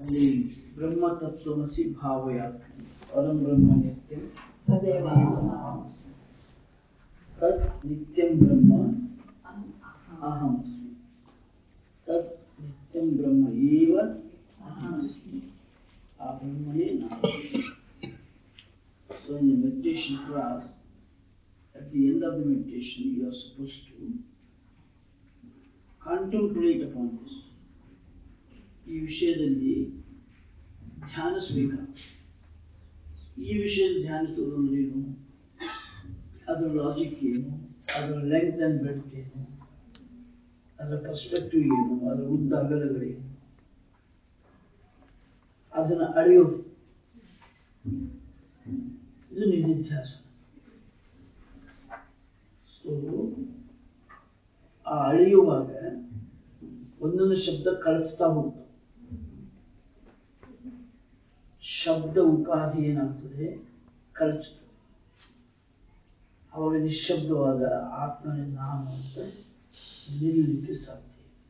ಅಲ್ಲಿ ಬ್ರಹ್ಮ ತತ್ವಮಸಿ ಭಾವಯಾತ್ಮ ಪರಂ ಬ್ರಹ್ಮ ನಿತ್ಯಂ ತದೇವ ಅಹಮಸ್ಮಿ. ತತ್ ನಿತ್ಯಂ ಬ್ರಹ್ಮ ಅಹಮಸ್ಮಿ ತತ್ ನಿತ್ಯಂ ಬ್ರಹ್ಮ ಏವ ಅಹಮಸ್ಮಿ ಆ ಬ್ರಹ್ಮನೇ ನಾನು So in the meditation class, at the end of the meditation, you are supposed to contemplate upon this. ಈ ವಿಷಯದಲ್ಲಿ ಧ್ಯಾನಿಸಬೇಕು ಈ ವಿಷಯದಲ್ಲಿ ಧ್ಯಾನಿಸೋದು ಅಂದ್ರೆ ಏನು ಅದರ ಲಾಜಿಕ್ ಏನು ಅದರ ಲೆಂತ್ ಅಂಡ್ ಬೆಡ್ತ್ ಏನು ಅದರ ಪರ್ಸ್ಪೆಕ್ಟಿವ್ ಏನು ಅದರ ಉದ್ದ ಅಗಲಗಳೇನು ಅದನ್ನ ಅಳೆಯೋದು ಇದು ನಿಧಿಧ್ಯಾಸ ಸೊ ಆ ಅಳೆಯುವಾಗ ಒಂದೊಂದು ಶಬ್ದ ಕಳಿಸ್ತಾ ಹೋಗ್ತದೆ ಶಬ್ದ ಉಪಾಧಿ ಏನಾಗ್ತದೆ ಕಳಿಸ್ತದೆ ಅವಾಗ ನಿಶ್ಶಬ್ದವಾದ ಆತ್ಮನೇ ನಾನು ಅಂತ ನಿಲ್ಲಲಿಕ್ಕೆ ಸಾಧ್ಯ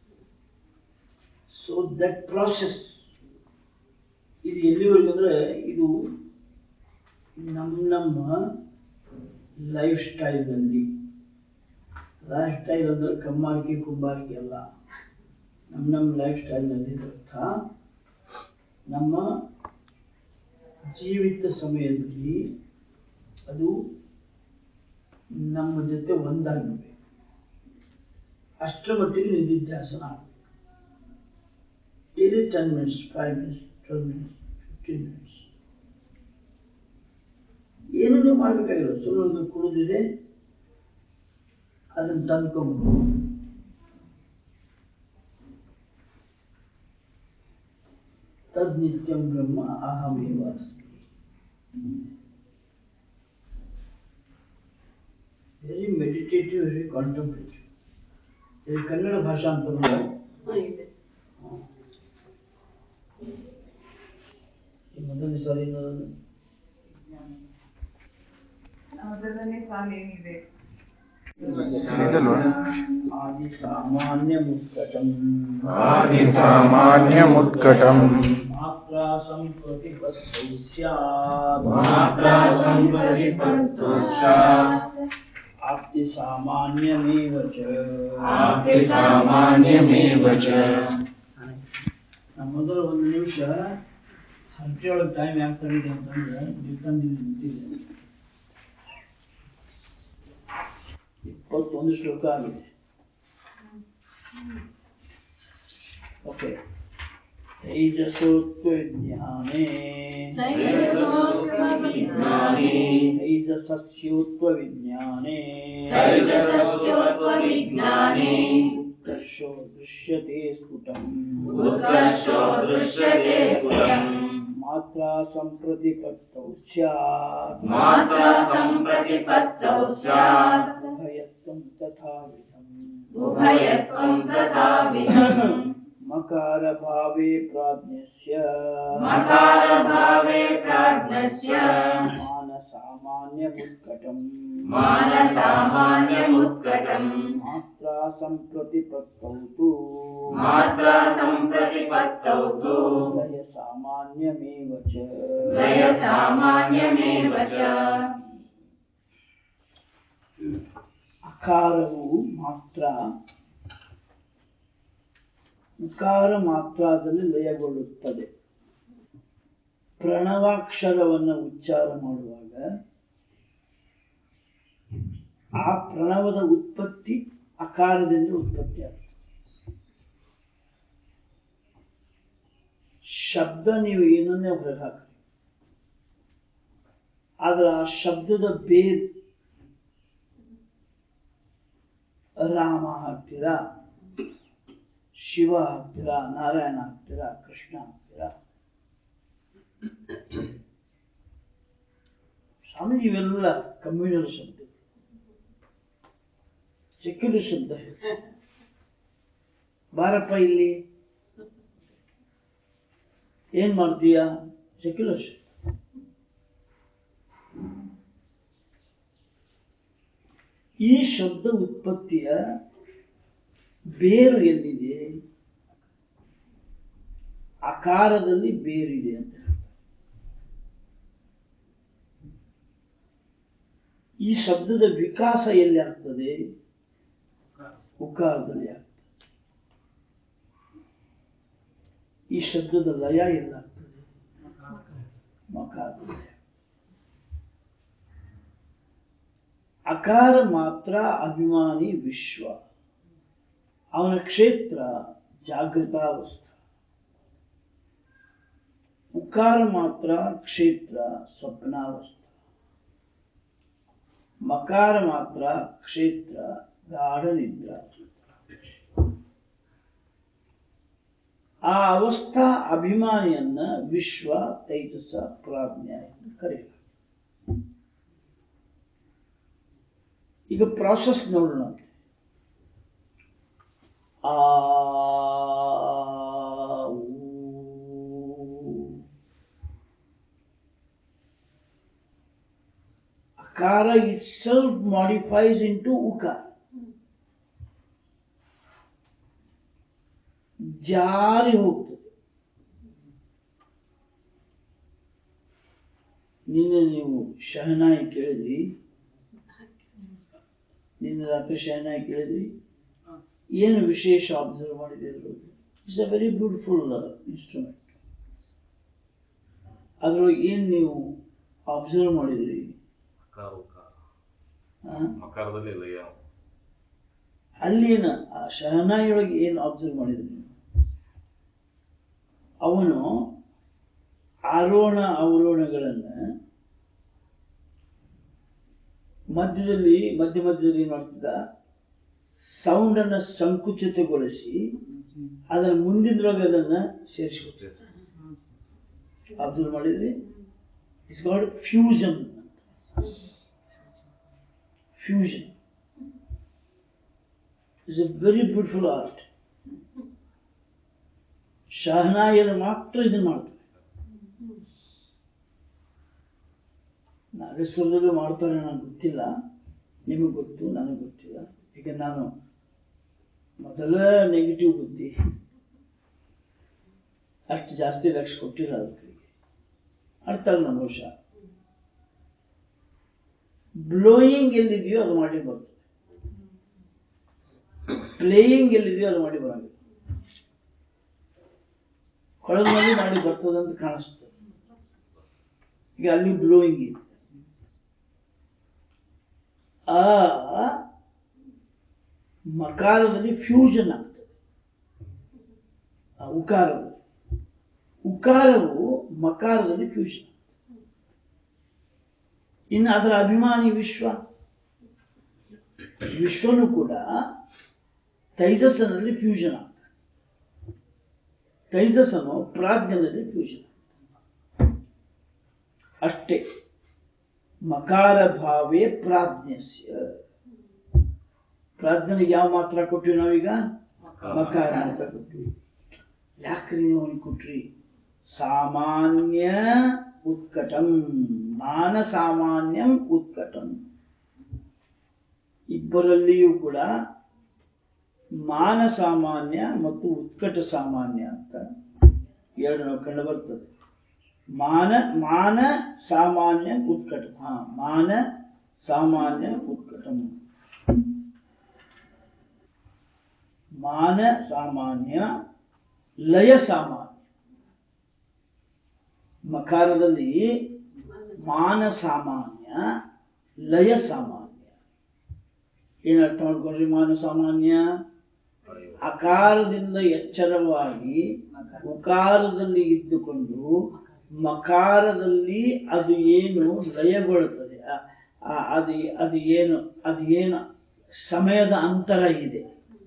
ಸೊ ದಟ್ ಪ್ರಾಸೆಸ್ ಇದು ಎಲ್ಲಿವರೆಗೆ ಅಂದ್ರೆ ಇದು ನಮ್ಮ ನಮ್ಮ ಲೈಫ್ ಸ್ಟೈಲ್ನಲ್ಲಿ ಲೈಫ್ ಸ್ಟೈಲ್ ಅಂದ್ರೆ ಕಮ್ಮಾರಿಕೆ ಕುಂಬಾರಿಕೆ ಅಲ್ಲ ನಮ್ಮ ನಮ್ಮ ಲೈಫ್ ಸ್ಟೈಲ್ನಲ್ಲಿ ಅರ್ಥ ನಮ್ಮ ಜೀವಿತ ಸಮಯದಲ್ಲಿ ಅದು ನಮ್ಮ ಜೊತೆ ಒಂದಾಗಬೇಕು ಅಷ್ಟರ ಮಟ್ಟಿಗೆ ನಿಧಿಧ್ಯಾಸನ ಆಗಬೇಕು daily ten minutes five minutes twelve minutes fifteen minutes ಏನೂ ನೀವು ಮಾಡಬೇಕಾಗಿಲ್ಲ ಸುಮ್ಮನೆ ಒಂದು ಕುಡಿದಿದೆ ಅದನ್ನು ತಂದ್ಕೊಂಡು ತದ್ ನಿತ್ಯಂ ಬ್ರಹ್ಮ ಅಹಮೇವ ಅಸ್ಮಿ ವೆರಿ ಮೆಡಿಟೇಟಿವ್ ವೆರಿ ಕಾಂಟಂಪ್ಲೇಟಿವ್ ಇದು ಕನ್ನಡ ಭಾಷಾಂತರ ಇದೆ ಮೊದಲನೇ ಸಾರಿ ನೋಡೋದು ಮೊದಲನೇ ಸಾಲ ಏನಿದೆ ಇದಲ್ವಾ ಆದಿ ಸಾಮಾನ್ಯ ಮುತ್ಕಟಂ आदिसामान्यमुत्कटम् ಮಾತ್ರ ಸಂಪ್ರತಿಪತ್ತೌ ಸ್ಯಾತ್ मात्रा सम्प्रतिपत्तु स्यात् ಆಪ್ತಿ ಸಾಮಾನ್ಯಮೇವ ಚ आप्तिसामान्यमेव च ನಾನು ಮೊದಲು ಒಂದು ನಿಮಿಷ ಹರಟೆ ಒಳಗೆ ಟೈಮ್ ಯಾಕೆ ತಗೊಂಡೆ ಅಂತಂದ್ರೆ ನೀವು ತಂದಿದ್ದು ನಿಂತಿದೆ ಇಪ್ಪತ್ತೊಂದು ಶ್ಲೋಕ ಆಗಿದೆ ಓಕೆ ತೈಜಸೋತ್ವ ವಿಜ್ಞಾನೇ तैजसोत्वविज्ञाने ತೈಜಸಸ್ಯೋತ್ವ ವಿಜ್ಞಾನೇ तैजसोत्वविज्ञाने ಉತ್ಕರ್ಷೋ ದೃಶ್ಯತೆ ಸ್ಫುಟಂ उत्कर्षो दृश्यते स्फुटम् ಮಾತ್ರಾ ಸಂಪ್ರತಿಪತ್ತೌ ಸ್ಯಾತ್ मात्रा सम्प्रतिपत्तौ स्यात् ಉಭಯತ್ವಂ ತಥಾವಿಧಂ उभयत्वं तथाविधम् ಮಕಾರ ಭಾವೇ ಪ್ರಾಜ್ಞಸ್ಯ मकारभावे प्राज्ञस्य ಮಾನ ಸಾಮಾನ್ಯ ಉತ್ಕಟಂ मानसामान्यमुत्कटम् ಮಾತ್ರಾ ಸಂಪ್ರತಿಪತ್ತೌ ತು मात्रा सम्प्रतिपत्तौ तु ಲಯ ಸಾಮಾನ್ಯಮೇವ ಚ लयसामान्यमेव च ಅಕಾರವು ಮಾತ್ರ ಉಕಾರ ಮಾತ್ರದಲ್ಲಿ ಲಯಗೊಳ್ಳುತ್ತದೆ ಪ್ರಣವಾಕ್ಷರವನ್ನು ಉಚ್ಚಾರ ಮಾಡುವಾಗ ಆ ಪ್ರಣವದ ಉತ್ಪತ್ತಿ ಅಕಾರದಿಂದ ಉತ್ಪತ್ತಿ ಆಗುತ್ತೆ ಶಬ್ದ ನೀವು ಏನನ್ನೇ ಹೊರಗೆ ಹಾಕ್ರಿ ಆದ್ರೆ ಆ ಶಬ್ದದ ಬೇರು ರಾಮ ಹಾಕ್ತೀರಾ ಶಿವ ಹಾಕ್ತೀರಾ ನಾರಾಯಣ ಹಾಕ್ತೀರಾ ಕೃಷ್ಣ ಹಾಕ್ತೀರಾ ಸ್ವಾಮೀಜಿ ಇವೆಲ್ಲ ಕಮ್ಯುನಲ್ ಶಬ್ದ ಸೆಕ್ಯುಲರ್ ಶಬ್ದ ಬಾರಪ್ಪ ಇಲ್ಲಿ ಏನ್ ಮಾಡ್ತೀಯ ಸೆಕ್ಯುಲರ್ ಶಬ್ದ ಈ ಶಬ್ದ ಉತ್ಪತ್ತಿಯ ಬೇರು ಎಲ್ಲಿದೆ ಅಕಾರದಲ್ಲಿ ಬೇರಿದೆ ಅಂತ ಹೇಳ್ತಾರೆ. ಈ ಶಬ್ದದ ವಿಕಾಸ ಎಲ್ಲಿ ಆಗ್ತದೆ ಉಕಾರದಲ್ಲಿ ಆಗ್ತದೆ ಈ ಶಬ್ದದ ಲಯ ಎಲ್ಲಾಗ್ತದೆ ಮಕಾರದಲ್ಲಿ ಅಕಾರ ಮಾತ್ರ ಅಭಿಮಾನಿ ವಿಶ್ವ ಅವನ ಕ್ಷೇತ್ರ ಜಾಗೃತಾವಸ್ಥೆ ಉಕಾರ ಮಾತ್ರ ಕ್ಷೇತ್ರ ಸ್ವಪ್ನಾವಸ್ಥೆ ಮಕಾರ ಮಾತ್ರ ಕ್ಷೇತ್ರ ಗಾಢ ನಿದ್ರಾವಸ್ಥೆ ಆ ಅವಸ್ಥಾ ಅಭಿಮಾನಿಯನ್ನ ವಿಶ್ವ ತೈಜಸ ಪ್ರಾಜ್ಞ ಎಂದು ಕರೆಯಲಾಗಿದೆ ಈಗ ಪ್ರಾಸೆಸ್ ನೋಡೋಣ ಆ ಅಕಾರ ಇಟ್ ಸೆಲ್ಫ್ ಮಾಡಿಫೈಸ್ ಇಂಟು ಉಕಾರ ಜಾರಿ ಹೋಗ್ತದೆ ನಿನ್ನೆ ನೀವು ಶಹನಾಯಿ ಕೇಳಿದ್ರಿ ನಿನ್ನೆ ರಾತ್ರಿ ಶಹನಾಯಿ ಕೇಳಿದ್ರಿ ಏನು ವಿಶೇಷ ಅಬ್ಸರ್ವ್ ಮಾಡಿದೆ ಅದ್ರೊಳಗೆ it's a very beautiful instrument ಅದ್ರೊಳಗೆ ಏನ್ ನೀವು ಅಬ್ಸರ್ವ್ ಮಾಡಿದ್ರಿ ಅಕಾರ ಉಕಾರ ಆ? ಅಕಾರದಲ್ಲಿ ಲಯ ಅಲ್ಲಿ ಏನ ಆ ಶಹನಾಯಿಯೊಳಗೆ ಏನು ಅಬ್ಸರ್ವ್ ಮಾಡಿದ್ರಿ ನೀವು ಅವನು ಆರೋಹಣ ಅವರೋಹಣಗಳನ್ನ ಮಧ್ಯದಲ್ಲಿ ಮಧ್ಯ ಮಧ್ಯದಲ್ಲಿ ಏನ್ ಮಾಡ್ತಿದ್ದ ಸೌಂಡ್ ಅನ್ನ ಸಂಕುಚಿತಗೊಳಿಸಿ ಅದನ್ನ ಮುಂದಿನೊಳಗೆ ಅದನ್ನ ಸೇರಿಸ್ಕೊತ ಅಬ್ಸರ್ವ್ ಮಾಡಿದ್ರಿ it's called fusion fusion is a very beautiful art ಶಹನಾಯರು ಮಾತ್ರ ಇದನ್ನ ಮಾಡ್ತಾರೆ ನಾಗೇಶ್ವರದಲ್ಲೂ ಮಾಡ್ತಾರೆ ನನಗೆ ಗೊತ್ತಿಲ್ಲ ನಿಮಗೆ ಗೊತ್ತು ನನಗೆ ಗೊತ್ತಿಲ್ಲ ಈಗ ನಾನು ಮೊದಲ ನೆಗೆಟಿವ್ ಬುದ್ಧಿ ಅಷ್ಟು ಜಾಸ್ತಿ ಲಕ್ಷ ಕೊಟ್ಟಿಲ್ಲ ಅದಕ್ಕೆ ಅರ್ಥ ಅಲ್ಲ ನಮ್ಮ ಬಹುಶಃ ಬ್ಲೋಯಿಂಗ್ ಎಲ್ಲಿದೆಯೋ ಅದು ಮಾಡಿ ಬರ್ತದೆ ಪ್ಲೇಯಿಂಗ್ ಎಲ್ಲಿದೆಯೋ ಅದು ಮಾಡಿ ಬರಂಗಿಲ್ಲ ಕೊಳಲ್ನಲ್ಲಿ ಮಾಡಿ ಬರ್ತದೆ ಅಂತ ಕಾಣಿಸ್ತದೆ ಈಗ ಅಲ್ಲಿ ಬ್ಲೋಯಿಂಗ್ ಇದೆ ಆ ಮಕಾರದಲ್ಲಿ ಫ್ಯೂಷನ್ ಆಗ್ತದೆ ಆ ಉಕಾರದಲ್ಲಿ ಉಕಾರವು ಮಕಾರದಲ್ಲಿ ಫ್ಯೂಷನ್ ಇನ್ನು ಅದರ ಅಭಿಮಾನಿ ವಿಶ್ವ ವಿಶ್ವನು ಕೂಡ ತೈಜಸ್ಸನಲ್ಲಿ ಫ್ಯೂಷನ್ ಆಗ್ತದೆ ತೈಜಸ್ಸನು ಪ್ರಾಜ್ಞನಲ್ಲಿ ಫ್ಯೂಷನ್ ಅಷ್ಟೇ ಮಕಾರ ಭಾವೇ ಪ್ರಾಜ್ಞಸ್ಯ ಪ್ರಾಜ್ಞನಿಗೆ ಯಾವ ಮಾತ್ರ ಕೊಟ್ವಿ ನಾವೀಗ ಮಕಾರ ಮಾತ್ರ ಕೊಟ್ವಿ ಯಾಕ್ರಿ ನೀವು ಅವ್ನಿಗೆ ಕೊಟ್ರಿ ಸಾಮಾನ್ಯ ಉತ್ಕಟಂ ಮಾನ ಸಾಮಾನ್ಯಂ ಉತ್ಕಟಂ ಇಬ್ಬರಲ್ಲಿಯೂ ಕೂಡ ಮಾನ ಸಾಮಾನ್ಯ ಮತ್ತು ಉತ್ಕಟ ಸಾಮಾನ್ಯ ಅಂತ ಎರಡು ನಾವು ಕಂಡು ಬರ್ತದೆ ಮಾನ ಮಾನ ಸಾಮಾನ್ಯ ಉತ್ಕಟ ಹಾ ಮಾನ ಸಾಮಾನ್ಯ ಉತ್ಕಟಂ ಮಾನ ಸಾಮಾನ್ಯ ಲಯ ಸಾಮಾನ್ಯ ಮಕಾರದಲ್ಲಿ ಮಾನ ಸಾಮಾನ್ಯ ಲಯ ಸಾಮಾನ್ಯ ಏನರ್ಥ ಮಾಡ್ಕೊಂಡ್ರಿ ಮಾನ ಸಾಮಾನ್ಯ ಅಕಾರದಿಂದ ಎಚ್ಚರವಾಗಿ ಉಕಾರದಲ್ಲಿ ಇದ್ದುಕೊಂಡು ಮಕಾರದಲ್ಲಿ ಅದು ಏನು ಲಯಗೊಳ್ಳುತ್ತದೆ ಆ- ಆ- ಅದು ಅದು ಏನು ಅದು ಏನು ಸಮಯದ ಅಂತರ ಇದೆ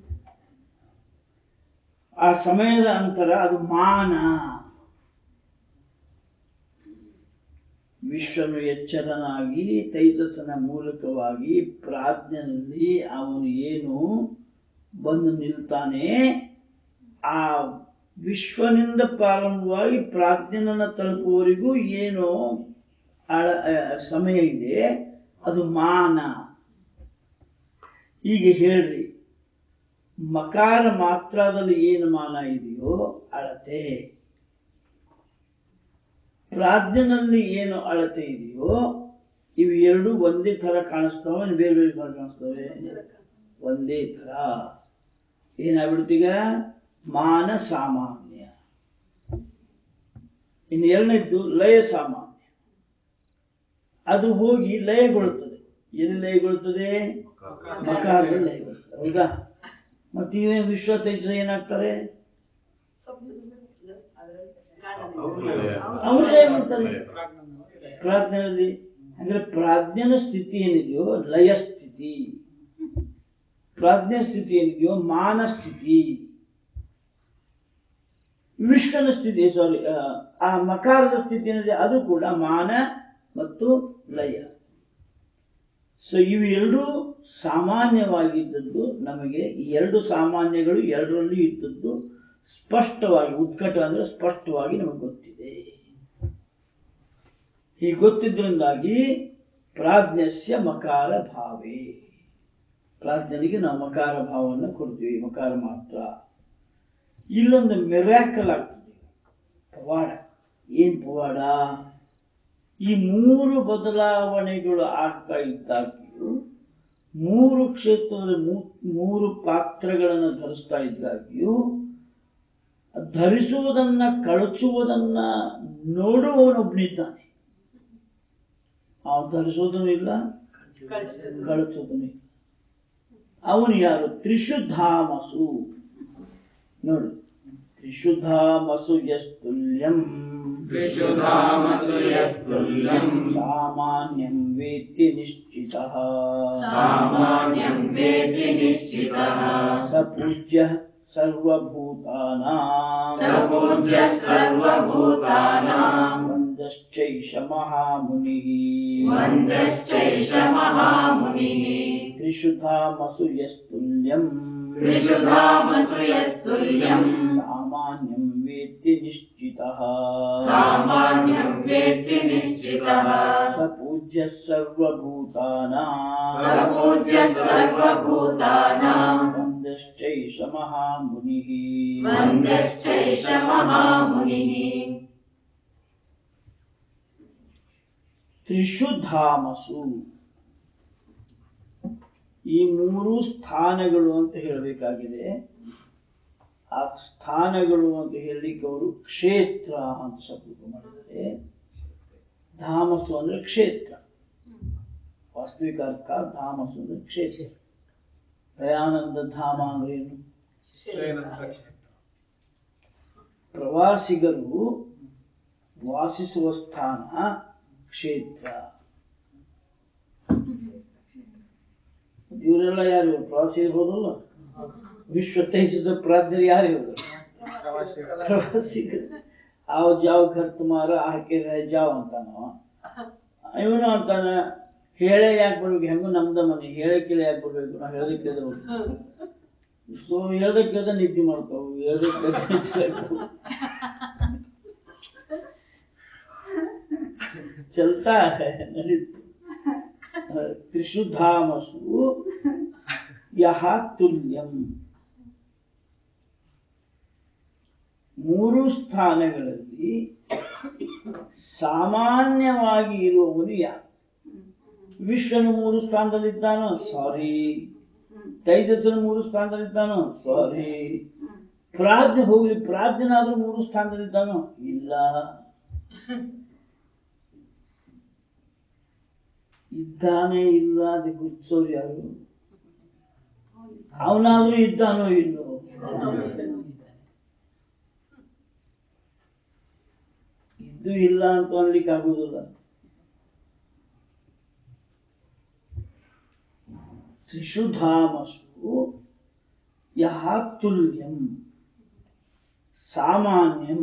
ಆ ಸಮಯದ ಅಂತರ ಅದು ಮಾನ ವಿಶ್ವನು ಎಚ್ಚರನಾಗಿ ತೈಜಸ್ಸನ ಮೂಲಕವಾಗಿ ಪ್ರಾಜ್ಞನಲ್ಲಿ ಅವನು ಏನು ಬಂದು ನಿಲ್ತಾನೆ ಆ ವಿಶ್ವನಿಂದ ಪ್ರಾರಂಭವಾಗಿ ಪ್ರಾಜ್ಞನನ್ನ ತಲುಪುವವರೆಗೂ ಏನು ಅಳ ಆ, ಸಮಯ ಇದೆ ಅದು ಮಾನ ಈಗ ಹೇಳ್ರಿ ಮಕಾರ ಮಾತ್ರದಲ್ಲಿ ಏನು ಮಾನ ಇದೆಯೋ ಅಳತೆ ಪ್ರಾಜ್ಞನಲ್ಲಿ ಏನು ಅಳತೆ ಇದೆಯೋ ಇವು ಎರಡು ಒಂದೇ ತರ ಕಾಣಿಸ್ತಾವ ಇನ್ನು ಬೇರೆ ಬೇರೆ ತರ ಕಾಣಿಸ್ತವೆ ಒಂದೇ ತರ ಏನಾಗ್ಬಿಡ್ತೀಗ ಮಾನ ಸಾಮಾನ್ಯ ಇನ್ನು ಎರಡನೇದ್ದು ಲಯ ಸಾಮಾನ್ಯ ಅದು ಹೋಗಿ ಲಯಗೊಳ್ಳುತ್ತದೆ ಎಲ್ಲಿ ಲಯಗೊಳ್ಳುತ್ತದೆ ಮಕಾರದಲ್ಲಿ ಲಯಗೊಳ್ಳುತ್ತದೆ ಹೌದಾ ಮತ್ತೆ ಇವೇ ವಿಶ್ವ ತೇಜ ಏನಾಗ್ತಾರೆ ಅವ್ರು ಲಯ ಮಾಡ್ತಾರೆ ಪ್ರಾಜ್ಞನಲ್ಲಿ ಅಂದ್ರೆ ಪ್ರಾಜ್ಞನ ಸ್ಥಿತಿ ಏನಿದೆಯೋ ಲಯ ಸ್ಥಿತಿ ಪ್ರಾಜ್ಞ ಸ್ಥಿತಿ ಏನಿದೆಯೋ ಮಾನ ಸ್ಥಿತಿ ವಿಶ್ವನ ಸ್ಥಿತಿ ಸಾರಿ ಆ ಮಕಾರದ ಸ್ಥಿತಿ ಏನಿದೆ ಅದು ಕೂಡ ಮಾನ ಮತ್ತು ಲಯ ಸೊ ಇವು ಎರಡು ಸಾಮಾನ್ಯವಾಗಿದ್ದದ್ದು ನಮಗೆ ಈ ಎರಡು ಸಾಮಾನ್ಯಗಳು ಎರಡರಲ್ಲಿ ಇದ್ದದ್ದು ಸ್ಪಷ್ಟವಾಗಿ ಉತ್ಕಟ ಅಂದ್ರೆ ಸ್ಪಷ್ಟವಾಗಿ ನಮಗೆ ಗೊತ್ತಿದೆ ಹೀಗೆ ಗೊತ್ತಿದ್ರಿಂದಾಗಿ ಪ್ರಾಜ್ಞಸ್ಯ ಮಕಾರ ಭಾವೇ ಪ್ರಾಜ್ಞನಿಗೆ ನಾವು ಮಕಾರ ಭಾವವನ್ನು ಕೊಡ್ತೀವಿ ಮಕಾರ ಮಾತ್ರ ಇಲ್ಲೊಂದು ಮೆರಾಕಲ್ ಆಗ್ತದೆ ಪವಾಡ ಏನ್ ಪವಾಡ ಈ ಮೂರು ಬದಲಾವಣೆಗಳು ಆಗ್ತಾ ಇದ್ದಾಗ್ಯೂ ಮೂರು ಕ್ಷೇತ್ರದ ಮೂ- ಮೂರು ಪಾತ್ರಗಳನ್ನು ಧರಿಸ್ತಾ ಇದ್ದಾಗ್ಯೂ ಧರಿಸುವುದನ್ನ ಕಳಚುವುದನ್ನ ನೋಡುವವನೊಬ್ಬನಿದ್ದಾನೆ ಅವನು ಧರಿಸೋದನ್ನು ಇಲ್ಲ ಕಳಚೋದನ್ನು ಇಲ್ಲ ಅವನು ಯಾರು ತ್ರಿಶುಧಾಮಸು ನೋಡು ತ್ರಿಶುಧಾಮಸು ಯಸ್ತುಲ್ಯಂ त्रिशुधामसु यस्तुल्यम् ಸಾಮಾನ್ಯಂ ವೇತ್ತಿ ನಿಶ್ಚಿತಃ सामान्यं वेति निश्चितः ಸ ಪೂಜ್ಯ ಸರ್ವಭೂತಾನಾಂ स पूज्यः सर्वभूतानाम् ವಂದಶ್ಚೈಷ ಮಹಾಮುನಿಃ वन्द्यश्चैष महामुनिः ತ್ರಿಶುಧಾಮಸು ಯಸ್ತುಲ್ಯಂ त्रिशुधामसु यस्तुल्यम् ಸಾಮಾನ್ಯಂ ವೇತ್ತಿ ನಿಶ್ಚಿತಃ सामान्यं वेत्ति निश्चितः ಸ ಪೂಜ್ಯ ಸರ್ವಭೂತಾನಾಂ स पूज्यः सर्वभूतानाम् ವಂದಶ್ಚೈಷ ಮಹಾಮುನಿಃ वन्द्यश्चैष महामुनिः ತ್ರಿಶುಧಾಮಸು ಈ ಮೂರು ಸ್ಥಾನಗಳು ಅಂತ ಹೇಳಬೇಕಾಗಿದೆ ಆ ಸ್ಥಾನಗಳು ಅಂತ ಹೇಳಲಿಕ್ಕೆ ಅವರು ಕ್ಷೇತ್ರ ಅಂತ ಶಬ್ದ ಮಾಡಿದ್ದಾರೆ ಧಾಮಸು ಅಂದ್ರೆ ಕ್ಷೇತ್ರ ವಾಸ್ತವಿಕ ಅರ್ಥ ಧಾಮಸು ಅಂದ್ರೆ ಕ್ಷೇತ್ರ ದಯಾನಂದ ಧಾಮ ಅಂದ್ರೆ ಏನು ಪ್ರವಾಸಿಗರು ವಾಸಿಸುವ ಸ್ಥಾನ ಕ್ಷೇತ್ರ ಇವರೆಲ್ಲ ಯಾರು ಇವ್ರು? ಪ್ರವಾಸಿಗರು ಹೋದಲ್ಲ ವಿಶ್ವ ತೈಸಿದ ಪ್ರಾಜ್ಞರು ಯಾರು ಇವರು ಪ್ರವಾಸಿಗರು ಆವ್ ಜಾವ್ ಖರ್ ತುಮಾರ ಆಕೆ ರಹ ಜಾವ್ ಅಂತಾನವ ಇವನು ಅಂತಾನ ಹೇಳೇ ಯಾಕೆ ಬರ್ಬೇಕು ಹೆಂಗು ನಮ್ದ ಮನೆ ಹೇಳೇ ಕೇಳಿ ಯಾಕೆ ಬರ್ಬೇಕು ನಾವು ಹೇಳ್ದೆ ಕೇಳ್ದೆ ಬರ್ಬೇಕು ಸೊ ಹೇಳ್ದೆ ಕೇಳ್ದೆ ನಿದ್ದೆ ಮಾಡ್ತಾವು ಹೇಳ್ದೆ ಕೇಳ್ದೆ ಎಚ್ಚರಾಗ್ತಾವು. ಚಲ್ತಾ है ನಡೀತು ತ್ರಿಶುಧಾಮಸು ಯಹ ತುಲ್ಯಂ ಮೂರು ಸ್ಥಾನಗಳಲ್ಲಿ ಸಾಮಾನ್ಯವಾಗಿ ಇರುವವನು ಯಾರು ವಿಶ್ವನು ಮೂರು ಸ್ಥಾನದಲ್ಲಿದ್ದಾನೋ ಸಾರಿ ತೈಜಸ್ಸನು ಮೂರು ಸ್ಥಾನದಲ್ಲಿದ್ದಾನೋ ಸಾರಿ ಪ್ರಾಜ್ಞೆ ಹೋಗ್ಲಿ ಪ್ರಾಜ್ಞನಾದ್ರೂ ಮೂರು ಸ್ಥಾನದಲ್ಲಿದ್ದಾನೋ ಇಲ್ಲ ಇದ್ದಾನೆ ಇಲ್ಲ ಅದು ಗುರುತಿಸೋರು ಯಾರು ಅವನಾದ್ರೂ ಇದ್ದಾನೋ ಇಲ್ಲೋ ಇದ್ದು ಇಲ್ಲ ಅಂತ ಅನ್ಲಿಕ್ಕೆ ಆಗುದಿಲ್ಲ ತ್ರಿಶುಧಾಮಸು ಯಹ ತುಲ್ಯಂ ಸಾಮಾನ್ಯಂ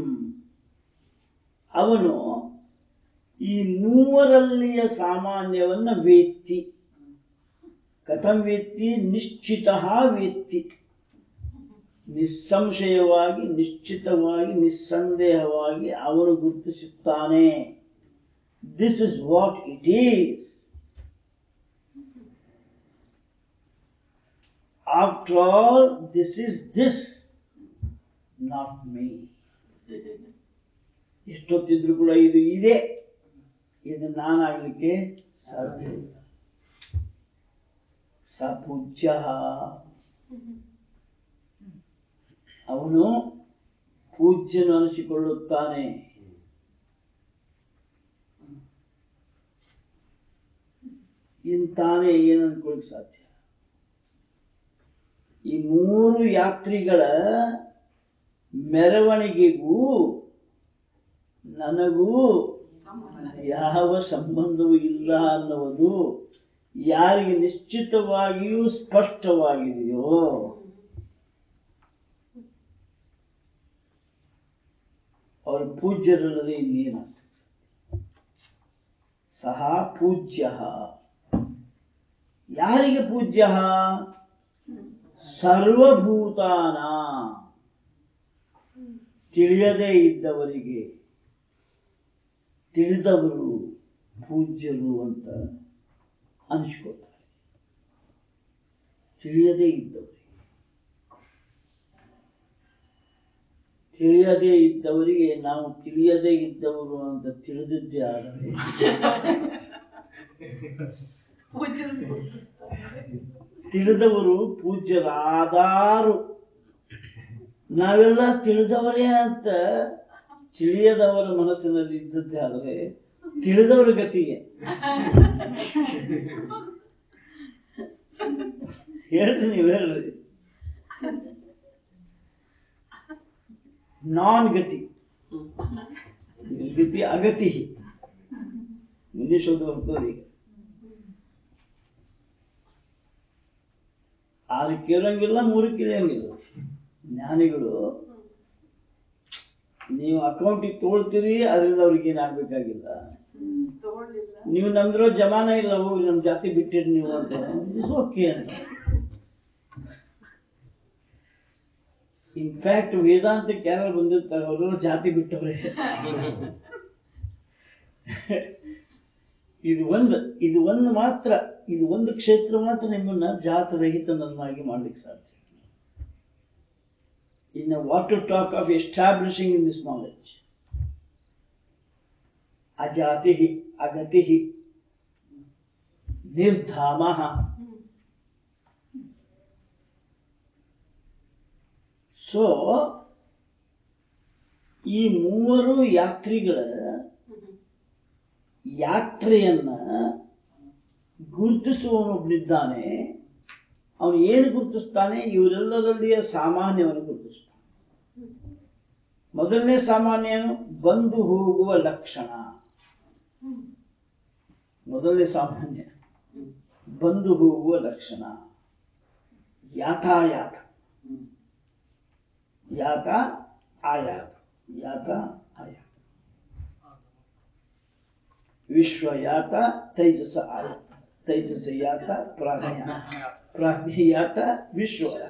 ಅವನು ಈ ಮೂವರಲ್ಲಿಯ ಸಾಮಾನ್ಯವನ್ನ ವೇತ್ತಿ ಕಥಂ ವೇತ್ತಿ ನಿಶ್ಚಿತ ವೇತ್ತಿ ನಿಸ್ಸಂಶಯವಾಗಿ ನಿಶ್ಚಿತವಾಗಿ ನಿಸ್ಸಂದೇಹವಾಗಿ ಅವನು ಗುರುತಿಸುತ್ತಾನೆ this is what it is after all this is this not me ಎಷ್ಟೊತ್ತಿದ್ರು ಕೂಡ ಇದು ಇದೆ ಇದು ನಾನಾಗ್ಲಿಕ್ಕೆ ಸಾಧ್ಯ ಇಲ್ಲ ಸ ಪೂಜ್ಯ ಅವನು ಪೂಜ್ಯನು ಅನಿಸಿಕೊಳ್ಳುತ್ತಾನೆ ಇಂತಾನೆ ಏನು ಅನ್ಕೊಳಕ್ ಸಾಧ್ಯ ಈ ಮೂರು ಯಾತ್ರಿಗಳ ಮೆರವಣಿಗೆಗೂ ನನಗೂ ಯಾವ ಸಂಬಂಧವೂ ಇಲ್ಲ ಅನ್ನುವುದು ಯಾರಿಗೆ ನಿಶ್ಚಿತವಾಗಿಯೂ ಸ್ಪಷ್ಟವಾಗಿದೆಯೋ ಅವರು ಪೂಜ್ಯರಲ್ಲದೆ ಇನ್ನೇನಾಗ್ತದೆ ಸಹ ಪೂಜ್ಯ ಯಾರಿಗೆ ಪೂಜ್ಯ ಸರ್ವಭೂತಾನ ತಿಳಿಯದೇ ಇದ್ದವರಿಗೆ ತಿಳಿದವರು ಪೂಜ್ಯರು ಅಂತ ಅನಿಸ್ಕೋತಾರೆ ತಿಳಿಯದೇ ಇದ್ದವರಿಗೆ ತಿಳಿಯದೇ ಇದ್ದವರಿಗೆ ನಾವು ತಿಳಿಯದೇ ಇದ್ದವರು ಅಂತ ತಿಳಿದಿದ್ದೇ ಆದರೆ ತಿಳಿದವರು ಪೂಜ್ಯರಾದಾರು ನಾವೆಲ್ಲ ತಿಳಿದವರೇ ಅಂತ ತಿಳಿಯದವರ ಮನಸ್ಸಿನಲ್ಲಿ ಇದ್ದದ್ದೇ ಆದರೆ ತಿಳಿದವರ ಗತಿಗೆ ಹೇಳ್ರಿ ನೀವು ಹೇಳ್ರಿ ನಾನ್ ಗತಿ ಗತಿ ಅಗತಿ ಮುಂದೆ ಶೋಧ ಬರ್ತದೆ ಈಗ ಆರು ಕೇಳಂಗಿಲ್ಲ ಮೂರು ಕೇಳಂಗಿಲ್ಲ ಜ್ಞಾನಿಗಳು ನೀವು ಅಕೌಂಟಿಗೆ ತೋಳ್ತೀರಿ ಅದರಿಂದ ಅವ್ರಿಗೆ ಏನಾಗಬೇಕಾಗಿಲ್ಲ ನೀವು ನಮ್ದಿರೋ ಜಮಾನ ಇಲ್ಲ ಹೋಗಿ ನಮ್ ಜಾತಿ ಬಿಟ್ಟಿರಿ ನೀವು ಅಂತ ಓಕೆ ಅಂತ ಇನ್ಫ್ಯಾಕ್ಟ್ ವೇದಾಂತಕ್ಕೆ ಯಾರು ಬಂದಿರ್ತಾರೆ ಅವರು ಜಾತಿ ಬಿಟ್ಟವ್ರೆ ಇದು ಒಂದು ಇದು ಒಂದು ಮಾತ್ರ ಇದು ಒಂದು ಕ್ಷೇತ್ರ ಮಾತ್ರ ನಿಮ್ಮನ್ನ ಜಾತರಹಿತನನ್ನಾಗಿ ಮಾಡ್ಲಿಕ್ಕೆ ಸಾಧ್ಯ ಇನ್ನು what to talk of establishing in this knowledge ಅಜಾತಿ ಅಗತಿ ನಿರ್ಧಾಮ ಸೊ ಈ ಮೂವರು ಯಾತ್ರಿಗಳ ಯಾತ್ರೆಯನ್ನ ಗುರುತಿಸುವವನೊಬ್ಬನಿದ್ದಾನೆ ಅವನು ಏನು ಗುರುತಿಸ್ತಾನೆ ಇವರೆಲ್ಲರಲ್ಲಿಯ ಸಾಮಾನ್ಯವನ್ನು ಗುರುತಿಸ್ತಾನೆ ಮೊದಲನೇ ಸಾಮಾನ್ಯನು ಬಂದು ಹೋಗುವ ಲಕ್ಷಣ ಮೊದಲನೇ ಸಾಮಾನ್ಯ ಬಂದು ಹೋಗುವ ಲಕ್ಷಣ ಯಾತಾಯಾತ ಯಾತ ಆಯಾತ ಯಾತ ಆಯಾತ ವಿಶ್ವಯಾತ ತೈಜಸ ಆಯಾತ ತೈಜಸ ಯಾತ ಪ್ರಾಜ್ಞ ಪ್ರಾಜ್ಞಯಾತ ವಿಶ್ವಯಾತ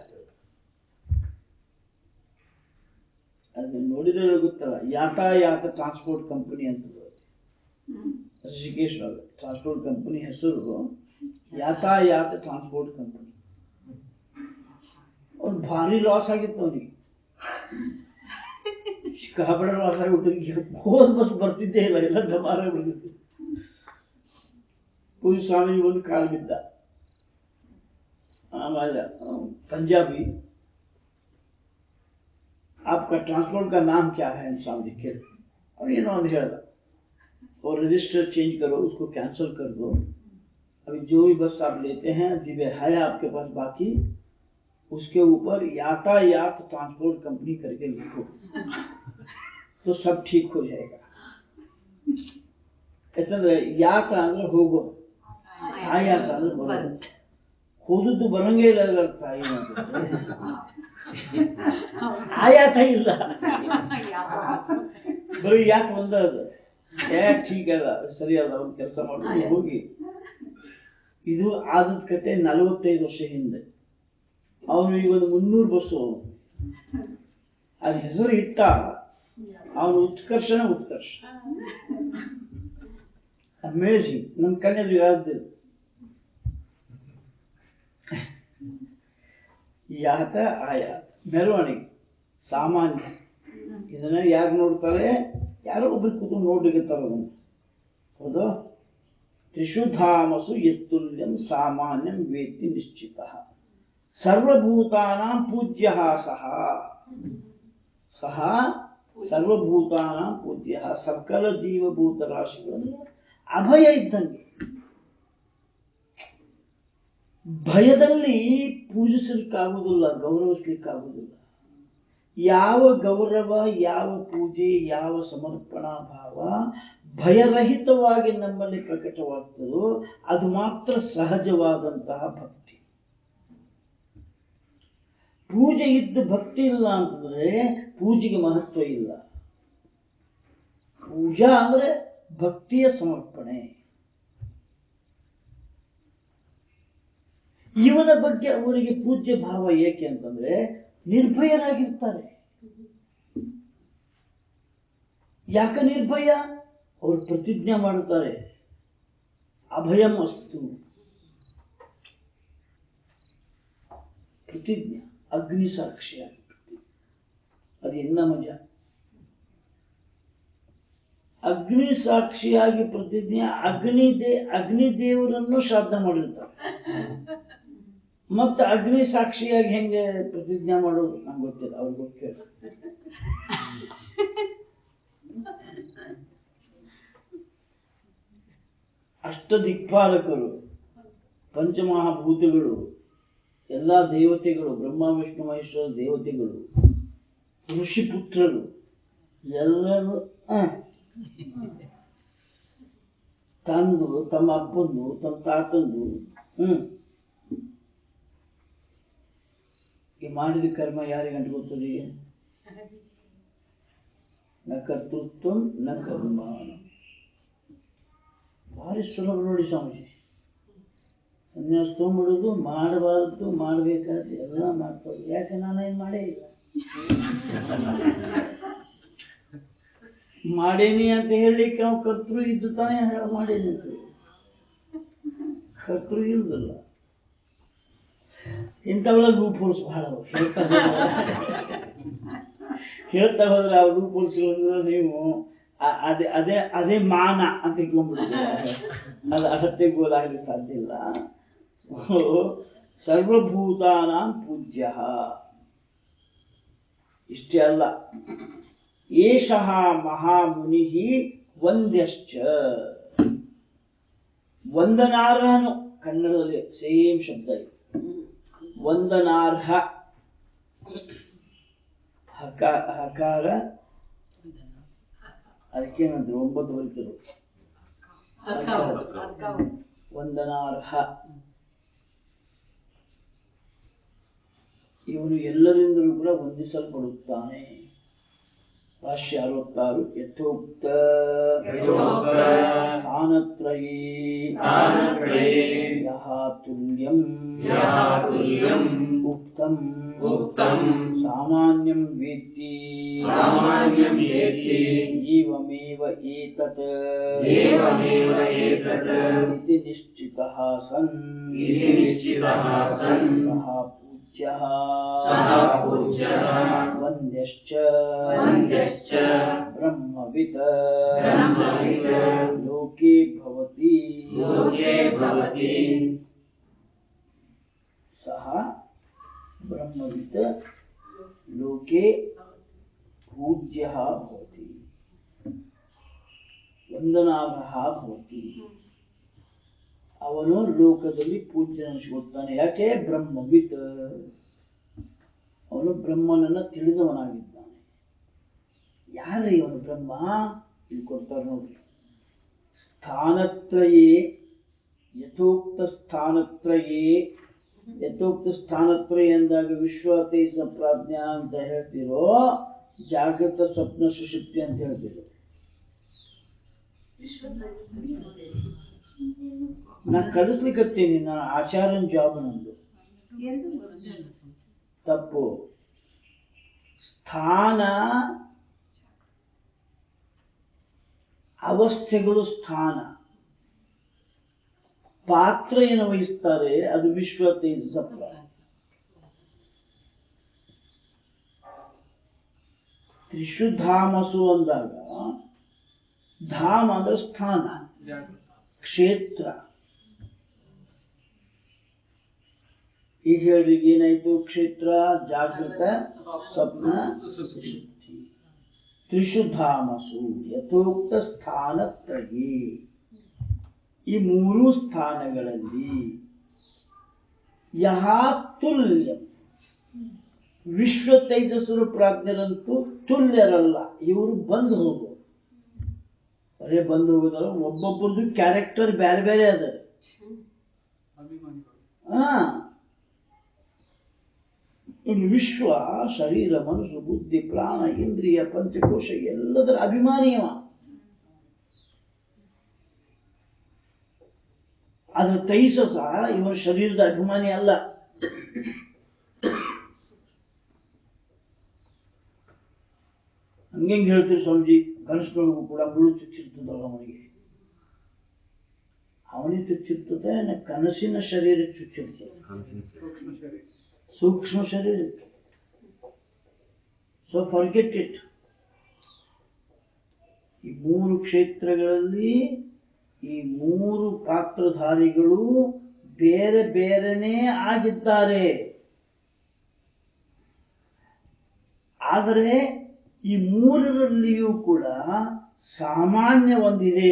ಅದನ್ನ ನೋಡಿದ್ರೆ ಗೊತ್ತಲ್ಲ ಯಾತಾಯಾತ ಟ್ರಾನ್ಸ್ಪೋರ್ಟ್ ಕಂಪನಿ ಅಂತ ಬರುತ್ತೆ ಋಷಿಕೇಶ್ ಟ್ರಾನ್ಸ್ಪೋರ್ಟ್ ಕಂಪನಿ ಹೆಸರು ಯಾತಾಯಾತ ಟ್ರಾನ್ಸ್ಪೋರ್ಟ್ ಕಂಪನಿ ಅವ್ನು ಭಾರಿ ಲಾಸ್ ಆಗಿತ್ತು ಅವನಿಗೆ ಸಿಕ್ಕಾಪಡೆ ಲಾಸ್ ಆಗಿಬಿಟ್ಟು ಹೋದ್ ಬಸ್ ಬರ್ತಿದ್ದೇ ಇಲ್ಲ ಎಲ್ಲ ಡಮಾರ ಬಿಡ್ತಿತ್ತು ಪೂಜೆ ಸ್ವಾಮಿ ಒಂದು ಕಾಲ್ ಬಿದ್ದ ಆಮೇಲೆ पंजाबी आपका ट्रांसपोर्ट का नाम क्या है स्वामी के और ये नॉन ಹೇಳ್ದ और रजिस्टर चेंज करो उसको कैंसिल कर दो अभी जो भी बस आप लेते हैं दिव्य है आपके पास बाकी उसके ऊपर यातायात ट्रांसपोर्ट कंपनी करके लिखो तो सब ठीक हो जाएगा ಯಾಕಂದ್ರೆ ಯಾತ ಅಂದ್ರೆ ಹೋಗೋ ಆಯಾತ ಅಂದ್ರೆ ಬರೋದು ಹೋದದ್ದು ಬರಂಗೇ ಇಲ್ಲ ಅದ್ರ ಅರ್ಥ ಏನು ಆಯಾತ ಇಲ್ಲ ಬರೀ ಯಾಕೆ ಒಂದ ಅದು ಯಾಕೆ ठीक ಅದ ಸರಿ ಅದ ಅವ್ನ ಕೆಲಸ ಮಾಡ್ಕೊಂಡು ಹೋಗಿ ಇದು ಆದದ ಕತೆ ನಲವತ್ತೈದು ವರ್ಷ ಹಿಂದೆ ಅವನು ಈಗ ಒಂದು ಮುನ್ನೂರು ಬಸ್ಸು ಅವನು ಅದ ಹೆಸರು ಇಟ್ಟ ಅವನು ಉತ್ಕರ್ಷಣ ಉತ್ಕರ್ಷ ಅಮೇಜಿಂಗ್ ನಮ್ಮ ಕಣ್ಣೆದುರು ಯಾವ್ದಿಲ್ಲ ಯಾತ ಆಯಾತ ಮೆರವಣಿಗೆ ಸಾಮಾನ್ಯ ಇದನ್ನ ಯಾರು ನೋಡ್ತಾರೆ ಯಾರೋ ಒಬ್ರು ಕೂತು ನೋಡ್ಲಿಕ್ಕೆ ತರೋದನ್ನು ಹೌದು ತ್ರಿಷುಧಾಮಸು ಯತ್ತುಲ್ಯಂ ಸಾಮಾನ್ಯಂ ವೇತ್ತಿ ನಿಶ್ಚಿತ ಸರ್ವಭೂತಾನಾಂ ಪೂಜ್ಯ ಸಹ ಸಹ ಸರ್ವಭೂತಾನಾಂ ಪೂಜ್ಯ ಸಕಲ ಜೀವಭೂತ ರಾಶಿಗಳನ್ನು ಅಭಯ ಇದ್ದಂಗೆ ಭಯದಲ್ಲಿ ಪೂಜಿಸಲಿಕ್ಕಾಗುವುದಿಲ್ಲ ಗೌರವಿಸ್ಲಿಕ್ಕಾಗುವುದಿಲ್ಲ ಯಾವ ಗೌರವ ಯಾವ ಪೂಜೆ ಯಾವ ಸಮರ್ಪಣಾ ಭಾವ ಭಯರಹಿತವಾಗಿ ನಮ್ಮಲ್ಲಿ ಪ್ರಕಟವಾಗ್ತದೋ ಅದು ಮಾತ್ರ ಸಹಜವಾದಂತಹ ಭಕ್ತಿ ಪೂಜೆ ಇದ್ದು ಭಕ್ತಿ ಇಲ್ಲ ಅಂತಂದ್ರೆ ಪೂಜೆಗೆ ಮಹತ್ವ ಇಲ್ಲ ಪೂಜಾ ಅಂದ್ರೆ ಭಕ್ತಿಯ ಸಮರ್ಪಣೆ ಇವನ ಬಗ್ಗೆ ಅವರಿಗೆ ಪೂಜ್ಯ ಭಾವ ಏಕೆ ಅಂತಂದ್ರೆ ನಿರ್ಭಯರಾಗಿರ್ತಾರೆ ಯಾಕೆ ನಿರ್ಭಯ ಅವರು ಪ್ರತಿಜ್ಞೆ ಮಾಡುತ್ತಾರೆ ಅಭಯಂ ಅಸ್ತು ಪ್ರತಿಜ್ಞೆ ಅಗ್ನಿ ಸಾಕ್ಷಿಯಾಗಿ ಅದು ಇನ್ನ ಮಜಾ ಅಗ್ನಿ ಸಾಕ್ಷಿಯಾಗಿ ಪ್ರತಿಜ್ಞೆ ಅಗ್ನಿ ದೇ ಅಗ್ನಿ ದೇವರನ್ನು ಶ್ರಾದ್ದ ಮಾಡಿರ್ತಾರೆ ಮತ್ತೆ ಅಗ್ನಿ ಸಾಕ್ಷಿಯಾಗಿ ಹೆಂಗೆ ಪ್ರತಿಜ್ಞೆ ಮಾಡೋದು ನಂಗೆ ಗೊತ್ತಿಲ್ಲ ಅವ್ರಿಗೆ ಗೊತ್ತಿಲ್ಲ ಅಷ್ಟ ದಿಕ್ಪಾಲಕರು ಪಂಚಮಹಾಭೂತಗಳು ಎಲ್ಲ ದೇವತೆಗಳು ಬ್ರಹ್ಮ ವಿಷ್ಣು ಮಹೇಶ್ವರ ದೇವತೆಗಳು ಋಷಿಪುತ್ರರು ಎಲ್ಲರೂ ಆ, ತಂದು ತಮ್ಮ ಅಪ್ಪಂದು ತಮ್ಮ ತಾತಂದು ಹ್ಮ್ ಈ ಮಾಡಿದ ಕರ್ಮ ಯಾರಿಗೆ ಅಂಟ್ಕೊತದೆ ನ ಕರ್ತೃತ್ವ ನ ಕರ್ಮ ಭಾರಿ ಸುಲಭ ನೋಡಿ ಸ್ವಾಮೀಜಿ ಸನ್ಯಾಸ ತೊಗೊಂಡ್ಬಿಡೋದು ಮಾಡಬಾರ್ದು ಮಾಡಬೇಕಾದ್ರೆ ಎಲ್ಲ ಮಾಡ್ತಾರೆ ಯಾಕೆ ನಾನೇನು ಮಾಡೇ ಇಲ್ಲ ಮಾಡೇನಿ ಅಂತ ಹೇಳಲಿಕ್ಕೆ ನಾವು ಕರ್ತೃ ಇದ್ದು ತಾನೇ ಹೇಳ- ಮಾಡೇನಿ ಅಂತ ಕರ್ತೃ ಇರುವುದಿಲ್ಲ ಇಂಥವೆಲ್ಲ ಲೂಪ್ ಹೋಲ್ಸ್ ಬಹಳ ಅವು. ಹೇಳ್ತಾ ಹೋದ್ರೆ ಹೇಳ್ತಾ ಹೋದ್ರೆ ಆ ಲೂಪ್ ಹೋಲ್ಸ್ಗಳಂದ್ರೆ ನೀವು ಆ- ಅದೇ ಅದೇ ಅದೇ ಮಾನ ಅಂತ ಇಟ್ಕೊಂಡ್ಬಿಡ್ತೀರ ಅದು ಅಳತೆ ಗೋಲಾಗಲಿ ಸಾಧ್ಯ ಇಲ್ಲ ಸೊ, ಸರ್ವಭೂತಾನಾಂ ಪೂಜ್ಯ ಇಷ್ಟೇ ಅಲ್ಲ ಏಷಃ ಮಹಾಮುನಿ ವಂದ್ಯಶ್ಚ ವಂದನಾರ್ಹನು ಕನ್ನಡದಲ್ಲಿ ಸೇಮ್ ಶಬ್ದ ಇದೆ ವಂದನಾರ್ಹ ಹಕ ಹಕಾರ ಅದಕ್ಕೇನಂದ್ರು ಒಂಬತ್ತು ಬರೀತರು ವಂದನಾರ್ಹ ಇವನು ಎಲ್ಲರಿಂದಲೂ ಕೂಡ ವಂದಿಸಲ್ಪಡುತ್ತಾನೆ ಭಾಷ್ಯ ಅರವತ್ತಾರು ಯಥೋಕ್ತ ಯಥೋಕ್ತ ಸ್ಥಾನತ್ರಯೇ ಸ್ಥಾನತ್ರಯೇ ಯಹ ತುಲ್ಯಂ ಯಹ ತುಲ್ಯಂ ಉಕ್ತಂ ಉಕ್ತಂ ಸಾಮಾನ್ಯಂ ವೇತ್ತಿ ಸಾಮಾನ್ಯಂ ವೇತ್ತಿ ಏವಮೇವ ಏತತ್ ಏವಮೇವ ಏತತ್ ಇತಿ ನಿಶ್ಚಿತಃ ಸನ್ ಇತಿ ನಿಶ್ಚಿತಃ ಸನ್ ಸಹ ಪೂಜ್ಯಃ ಸಹ ಪೂಜ್ಯಃ ವಂದ್ಯಶ್ಚ ವಂದ್ಯಶ್ಚ ಬ್ರಹ್ಮವಿತ್ ಬ್ರಹ್ಮವಿತ್ ಲೋಕೆ ಭವತಿ ಲೋಕೆ ಭವತಿ ಸಹ ಬ್ರಹ್ಮವಿತ್ ಲೋಕೆ ಪೂಜ್ಯ ಭವತಿ ವಂದನಾರ್ಹ ಭವತಿ ಅವನು ಲೋಕದಲ್ಲಿ ಪೂಜ್ಯನಿಸಿಕೊಳ್ತಾನೆ ಯಾಕೆ ಬ್ರಹ್ಮವಿತ್ ಅವನು ಬ್ರಹ್ಮನನ್ನ ತಿಳಿದವನಾಗಿದ್ದಾನೆ ಯಾರೇ ಇವನು ಬ್ರಹ್ಮ ಇಲ್ಲಿ ಕೊಡ್ತಾರೆ ನೋಡ್ರಿ ಸ್ಥಾನತ್ರಯೇ ಯಥೋಕ್ತ ಸ್ಥಾನತ್ರಯೇ ಯಥೋಕ್ತ ಸ್ಥಾನತ್ರಯ ಎಂದಾಗ ವಿಶ್ವ ತೇಜ ಪ್ರಾಜ್ಞಾ ಅಂತ ಹೇಳ್ತಿರೋ ಜಾಗೃತ ಸ್ವಪ್ನ ಸುಷುಪ್ತಿ ಅಂತ ಹೇಳ್ತಿರೋ ನಾ ಕಲಿಸ್ಲಿಕ್ಕತ್ತೀನಿ ನಾನು ಆಚಾರ್ಯನ ಜಾಬ್ ನಂದು ಎರಡು ಬರುತ್ತೆ ತಪ್ಪು ಸ್ಥಾನ ಅವಸ್ಥೆಗಳು ಸ್ಥಾನ ಪಾತ್ರ ಏನು ವಹಿಸ್ತಾರೆ ಅದು ವಿಶ್ವ ತೇಜಸ ಪ್ರಾಜ್ಞೆ. ತ್ರಿಶುಧಾಮಸು ಅಂದಾಗ ಧಾಮ ಅಂದ್ರೆ ಸ್ಥಾನ ಕ್ಷೇತ್ರ ಈಗ ಹೇಳ್ರಿ ಏನಾಯ್ತು ಕ್ಷೇತ್ರ ಜಾಗೃತ ಸ್ವಪ್ನ ಸುಷುಪ್ತಿ ತ್ರಿಷು ಧಾಮಸು ಯಥೋಕ್ತ ಸ್ಥಾನ ತ್ರಯೇ ಈ ಮೂರು ಸ್ಥಾನಗಳಲ್ಲಿ ಯಹ ತುಲ್ಯ ವಿಶ್ವ ತೈಜಸ್ಸರು ಪ್ರಾಜ್ಞರಂತೂ ತುಲ್ಯರಲ್ಲ ಇವರು ಬಂದು ಹೋಗುವರು ಬರೇ ಬಂದು ಹೋಗೋದಲ್ಲ ಒಬ್ಬೊಬ್ಬರದು ಕ್ಯಾರೆಕ್ಟರ್ ಬೇರೆ ಬೇರೆ ಅದ ಹಾ ಇನ್ನು ವಿಶ್ವ ಶರೀರ ಮನಸ್ಸು ಬುದ್ಧಿ ಪ್ರಾಣ ಇಂದ್ರಿಯ ಪಂಚಕೋಶ ಎಲ್ಲದರ ಅಭಿಮಾನಿಯವ ಆದ್ರೆ ತೈಸ ಸಹ ಇವನ ಶರೀರದ ಅಭಿಮಾನಿ ಅಲ್ಲ ಹಂಗೆಂಗ್ ಹೇಳ್ತೀರಿ ಸ್ವಾಮೀಜಿ ಕನಸಿನೊಳಗೂ ಕೂಡ ಮುಳ್ಳು ಚುಚ್ಚಿರ್ತದಲ್ಲ ಅವನಿಗೆ ಅವನಿಗೆ ಚುಚ್ಚಿರ್ತದೆ ನ ಕನಸಿನ ಶರೀರಕ್ಕೆ ಚುಚ್ಚಿರ್ತದೆ ಕನಸಿನ ಸರಿ. ಸೂಕ್ಷ್ಮ ಶರೀರಕ್ಕೆ ಸೊ ಫರ್ಗೆಟ್ ಇಟ್ ಈ ಮೂರು ಕ್ಷೇತ್ರಗಳಲ್ಲಿ ಈ ಮೂರು ಪಾತ್ರಧಾರಿಗಳು ಬೇರೆ ಬೇರೆನೇ ಆಗಿದ್ದಾರೆ ಆದರೆ ಈ ಮೂರರಲ್ಲಿಯೂ ಕೂಡ ಸಾಮಾನ್ಯ ಒಂದಿದೆ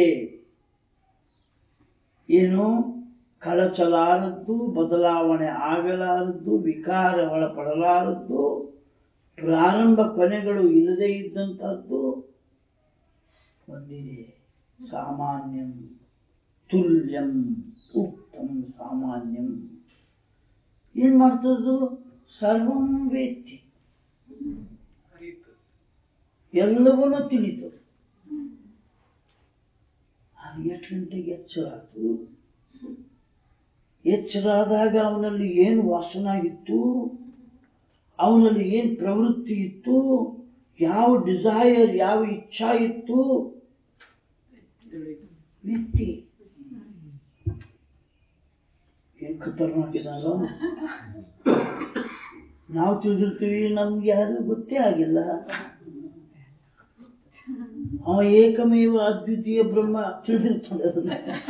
ಏನು ಕಳಚಲಾರದ್ದು ಬದಲಾವಣೆ ಆಗಲಾರದ್ದು ವಿಕಾರ ಒಳಪಡಲಾರದ್ದು ಪ್ರಾರಂಭ ಕೊನೆಗಳು ಇಲ್ಲದೆ ಇದ್ದಂತಹದ್ದು ಒಂದಿದೆ ಸಾಮಾನ್ಯಂ ತುಲ್ಯಂ ಉಕ್ತಂ ಸಾಮಾನ್ಯಂ ಏನ್ ಮಾಡ್ತದ್ದು ಸರ್ವಂ ವೇತ್ತಿ ಎಲ್ಲವನ್ನೂ ತಿಳಿತದೆ ಅದು ಎಷ್ಟು ಗಂಟೆಗೆ ಎಚ್ಚರ ಆಯ್ತು ಎಚ್ಚರಾದಾಗ ಅವನಲ್ಲಿ ಏನು ವಾಸನಾಗಿತ್ತು ಅವನಲ್ಲಿ ಏನು ಪ್ರವೃತ್ತಿ ಇತ್ತು ಯಾವ ಡಿಸೈರ್ ಯಾವ ಇಚ್ಛಾ ಇತ್ತು ವ್ಯಕ್ತಿ ಏನ್ ಖತರ್ನಾಕ್ ಇದಾನಲ್ಲ ಅವ್ನು. ನಾವು ತಿಳಿದಿರ್ತೀವಿ ನಮ್ಗೆ ಯಾರು ಗೊತ್ತೇ ಆಗಿಲ್ಲ ಅವ ಏಕಮೇವ ಅದ್ವಿತೀಯ ಬ್ರಹ್ಮ ತಿಳಿದಿರ್ತಾನೆ ಅದನ್ನ.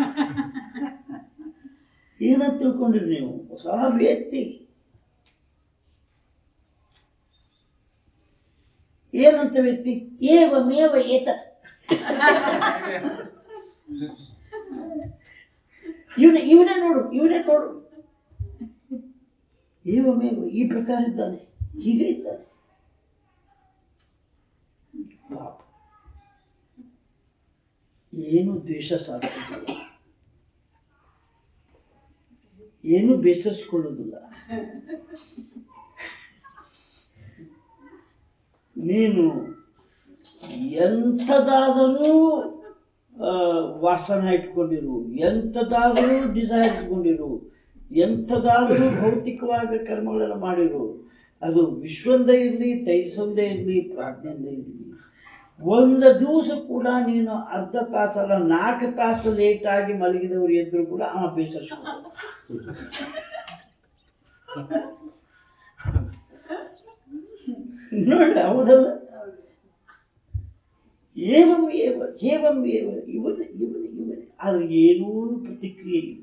ಏನಂತ ತಿಳ್ಕೊಂಡಿರಿ ನೀವು ಹೊಸ ವ್ಯಕ್ತಿ ಏನಂತ ವ್ಯಕ್ತಿ ಏವಮೇವ ಏತ ಇವನೇ ಇವನೇ ನೋಡು ಇವನೇ ನೋಡು ಏವಮೇವ ಈ ಪ್ರಕಾರ ಇದ್ದಾನೆ ಹೀಗೆ ಇದ್ದಾನೆ ಪಾಪ ಏನು ದ್ವೇಷ ಸಾಧಿಸುವುದಿಲ್ಲ ಏನು ಬೇಸರಿಸಿಕೊಳ್ಳುವುದಿಲ್ಲ ನೀನು ಎಂಥದಾದರೂ ಆ, ವಾಸನ ಇಟ್ಕೊಂಡಿರು ಎಂಥದಾದರೂ ಡಿಸೈರ್ ಇಟ್ಕೊಂಡಿರು ಎಂಥದಾದರೂ ಭೌತಿಕವಾದ ಕರ್ಮಗಳನ್ನು ಮಾಡಿರು ಅದು ವಿಶ್ವಂದ ಇರಲಿ ತೈಸಂದ ಇರಲಿ ಪ್ರಾಜ್ಞೆಯಿಂದ ಇರಲಿ ಒಂದು ದಿವಸ ಕೂಡ ನೀನು ಅರ್ಧ ತಾಸಲ್ಲ ನಾಲ್ಕು ತಾಸು ಲೇಟ್ ಆಗಿ ಮಲಗಿದವರು ಎದ್ರು ಕೂಡ ಅವ ಬೇಸರಿಸ್ಕೊಂಡು ನೋಡಿ ಹೌದಲ್ಲ ಏವಂ ಏವ ಏವಂ ಏವ ಇವನ ಇವನ ಇವನೇ ಆದ್ರೆ ಏನೂ ಪ್ರತಿಕ್ರಿಯೆ ಇಲ್ಲ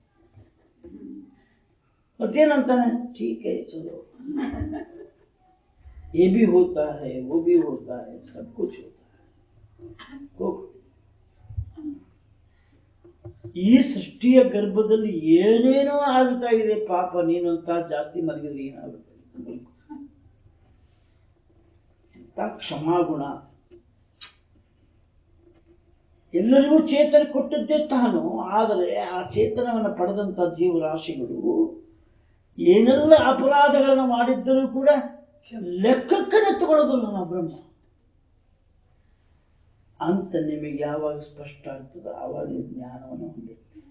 ಮತ್ತೇನಂತಾನೆ ठीक है चलो ये भी होता है वो भी होता है सब कुछ होता है ಹೋಗು. ಈ ಸೃಷ್ಟಿಯ ಗರ್ಭದಲ್ಲಿ ಏನೇನೋ ಆಗ್ತಾ ಇದೆ ಪಾಪ ನೀನಂತ ಜಾಸ್ತಿ ಮಲಗಿದ್ರೆ ಏನಾಗುತ್ತೆ ಎಂತ ಕ್ಷಮಾಗುಣ ಎಲ್ಲರಿಗೂ ಚೇತನ ಕೊಟ್ಟದ್ದೇ ತಾನು ಆದರೆ ಆ ಚೇತನವನ್ನು ಪಡೆದಂತ ಜೀವರಾಶಿಗಳು ಏನೆಲ್ಲ ಅಪರಾಧಗಳನ್ನು ಮಾಡಿದ್ದರೂ ಕೂಡ ಲೆಕ್ಕಕ್ಕನೆ ತಗೊಳ್ಳೋದಿಲ್ಲ ನಮ್ಮ ಬ್ರಹ್ಮ ಅಂತ ನಿಮಗೆ ಯಾವಾಗ ಸ್ಪಷ್ಟ ಆಗ್ತದೆ ಆವಾಗ ನೀವು ಜ್ಞಾನವನ್ನು ಹೊಂದಿರ್ತೀರಿ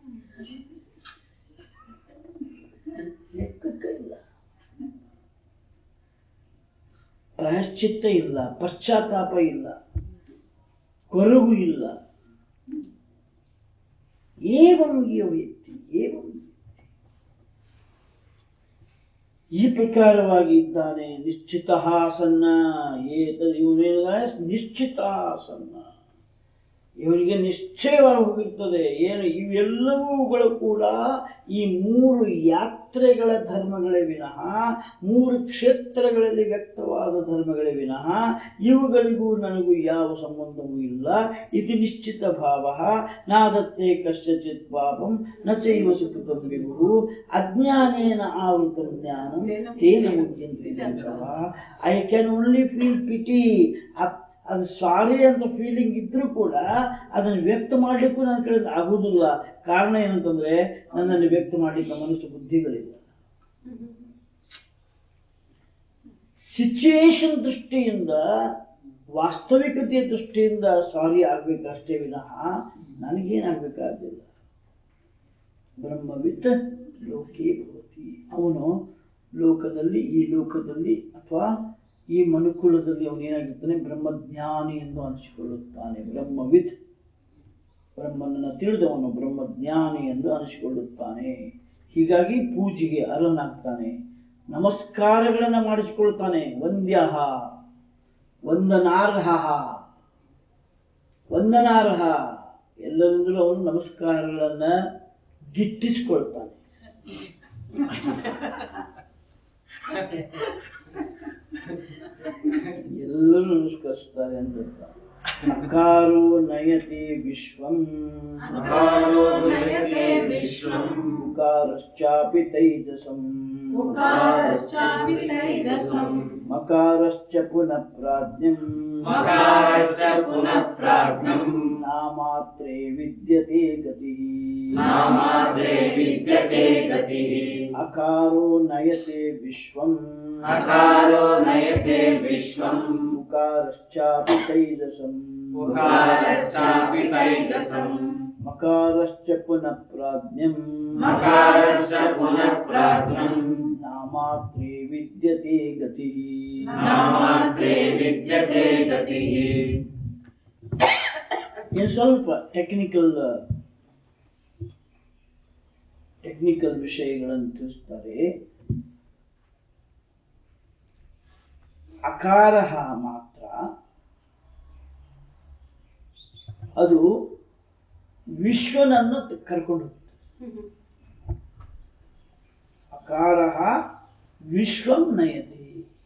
ಲೆಕ್ಕಕ್ಕೆ ಇಲ್ಲ ಪ್ರಾಯಶ್ಚಿತ್ತ ಇಲ್ಲ ಪಶ್ಚಾತ್ತಾಪ ಇಲ್ಲ ಕೊರಗು ಇಲ್ಲ ಏವಂ ಈ ವ್ಯಕ್ತಿ ಏವಂ ಈ ಪ್ರಕಾರವಾಗಿ ಇದ್ದಾನೆ ನಿಶ್ಚಿತ ಸನ್ನ ಏತ ಇವನೇನಿದಾನೆ ನಿಶ್ಚಿತ ಸನ್ನ ಇವನಿಗೆ ಅವನಿಗೆ ನಿಶ್ಚಯವಾಗಿ ಹೋಗಿರ್ತದೆ ಏನು ಇವೆಲ್ಲವುಗಳು ಕೂಡ ಈ ಮೂರು ಯಾತ್ರೆಗಳ ಧರ್ಮಗಳೇ ವಿನಃ ಮೂರು ಕ್ಷೇತ್ರಗಳಲ್ಲಿ ವ್ಯಕ್ತವಾದ ಧರ್ಮಗಳೇ ವಿನಃ ಇವುಗಳಿಗೂ ನನಗೂ ಯಾವ ಸಂಬಂಧವೂ ಇಲ್ಲ ಇದು ನಿಶ್ಚಿತ ಭಾವ ನಾದತ್ತೆ ಕಶ್ಚಿತ್ ಪಾಪಂ ನ ಚೈವ ಸುಕೃತಂ ವಿಭು ಅಜ್ಞಾನೇನ ಆವೃತ ಜ್ಞಾನಂ ತೇನ ಮುಖ್ಯಂತೆ I can only feel pity ಅದು ಸಾರಿ ಅಂತ ಫೀಲಿಂಗ್ ಇದ್ರೂ ಕೂಡ ಅದನ್ನು ವ್ಯಕ್ತ ಮಾಡ್ಲಿಕ್ಕೂ ನನ್ನ ಕಡೆ ಆಗುವುದಿಲ್ಲ ಕಾರಣ ಏನಂತಂದ್ರೆ ನನ್ನಲ್ಲಿ ವ್ಯಕ್ತ ಮಾಡ್ಲಿಕ್ಕೆ ಮನಸ್ಸು ಬುದ್ಧಿಗಳಿಲ್ಲ ಸಿಚುಯೇಷನ್ ದೃಷ್ಟಿಯಿಂದ ವಾಸ್ತವಿಕತೆಯ ದೃಷ್ಟಿಯಿಂದ ಸಾರಿ ಆಗ್ಬೇಕಷ್ಟೇ ವಿನಃ ನನಗೇನಾಗಬೇಕಾಗಿಲ್ಲ ಬ್ರಹ್ಮವಿತ್ ಲೋಕೇ ಭವತಿ ಅವನು ಲೋಕದಲ್ಲಿ ಈ ಲೋಕದಲ್ಲಿ ಅಥವಾ ಈ ಮನುಕುಲದಲ್ಲಿ ಅವನು ಏನಾಗಿರ್ತಾನೆ ಬ್ರಹ್ಮಜ್ಞಾನಿ ಎಂದು ಅನಿಸಿಕೊಳ್ಳುತ್ತಾನೆ ಬ್ರಹ್ಮವಿತ್ ಬ್ರಹ್ಮನನ್ನು ತಿಳಿದವನು ಬ್ರಹ್ಮಜ್ಞಾನಿ ಎಂದು ಅನಿಸಿಕೊಳ್ಳುತ್ತಾನೆ ಹೀಗಾಗಿ ಪೂಜೆಗೆ ಅರನಾಗ್ತಾನೆ ನಮಸ್ಕಾರಗಳನ್ನ ಮಾಡಿಸಿಕೊಳ್ತಾನೆ ವಂದ್ಯ ವಂದನಾರ್ಹ ವಂದನಾರ್ಹ ಎಲ್ಲರಿಂದಲೂ ಅವನು ನಮಸ್ಕಾರಗಳನ್ನ ಗಿಟ್ಟಿಸಿಕೊಳ್ತಾನೆ ಎಲ್ಲರೂ ನಮಸ್ಕರಿಸ್ತಾರೆ ಅಂತ ಅಕಾರೋ ನಯತಿ ವಿಶ್ವಂ ಅಕಾರೋ ನಯತೆ ವಿಶ್ವಂ ಉಕಾರಶ್ಚಾಪಿ ತೈಜಸಂ ಉಕಾರಶ್ಚಾಪಿ ತೈಜಸಂ ಮಕಾರಶ್ಚ ಪುನಃ ಪ್ರಾಜ್ಞಂ ಮಕಾರಶ್ಚ ಪುನಃ ಪ್ರಾಜ್ಞಂ ನಾಮಾತ್ರೇ ವಿದ್ಯತೆ ಗತಿ ನಾಮಾತ್ರೇ ವಿದ್ಯತೆ ಗತಿಃ ಅಕಾರೋ ನಯತೆ ವಿಶ್ವಂ ಅಕಾರೋ ನಯತೆ ವಿಶ್ವಂ ಉಕಾರಶ್ಚಾಪಿ ತೈಜಸಂ ಉಕಾರಶ್ಚಾಪಿ ತೈಜಸಂ ಮಕಾರಶ್ಚ ಪುನಃ ಪ್ರಾಜ್ಞಂ ಮಕಾರಶ್ಚ ಪುನಃ ಪ್ರಾಜ್ಞಂ ನಾಮಾತ್ರೇ ವಿದ್ಯತೆ ಗತಿ ನಾಮಾತ್ರೇ ವಿದ್ಯತೆ ಗತಿಃ ಇನ್ನು ಸ್ವಲ್ಪ ಟೆಕ್ನಿಕಲ್ ಟೆಕ್ನಿಕಲ್ ವಿಷಯಗಳನ್ನು ತಿಳಿಸ್ತಾರೆ ಅಕಾರ ಮಾತ್ರ ಅದು ವಿಶ್ವನನ್ನು ಕರ್ಕೊಂಡು ಹೋಗ್ತದೆ ಅಕಾರ ವಿಶ್ವಂ ನಯತಿ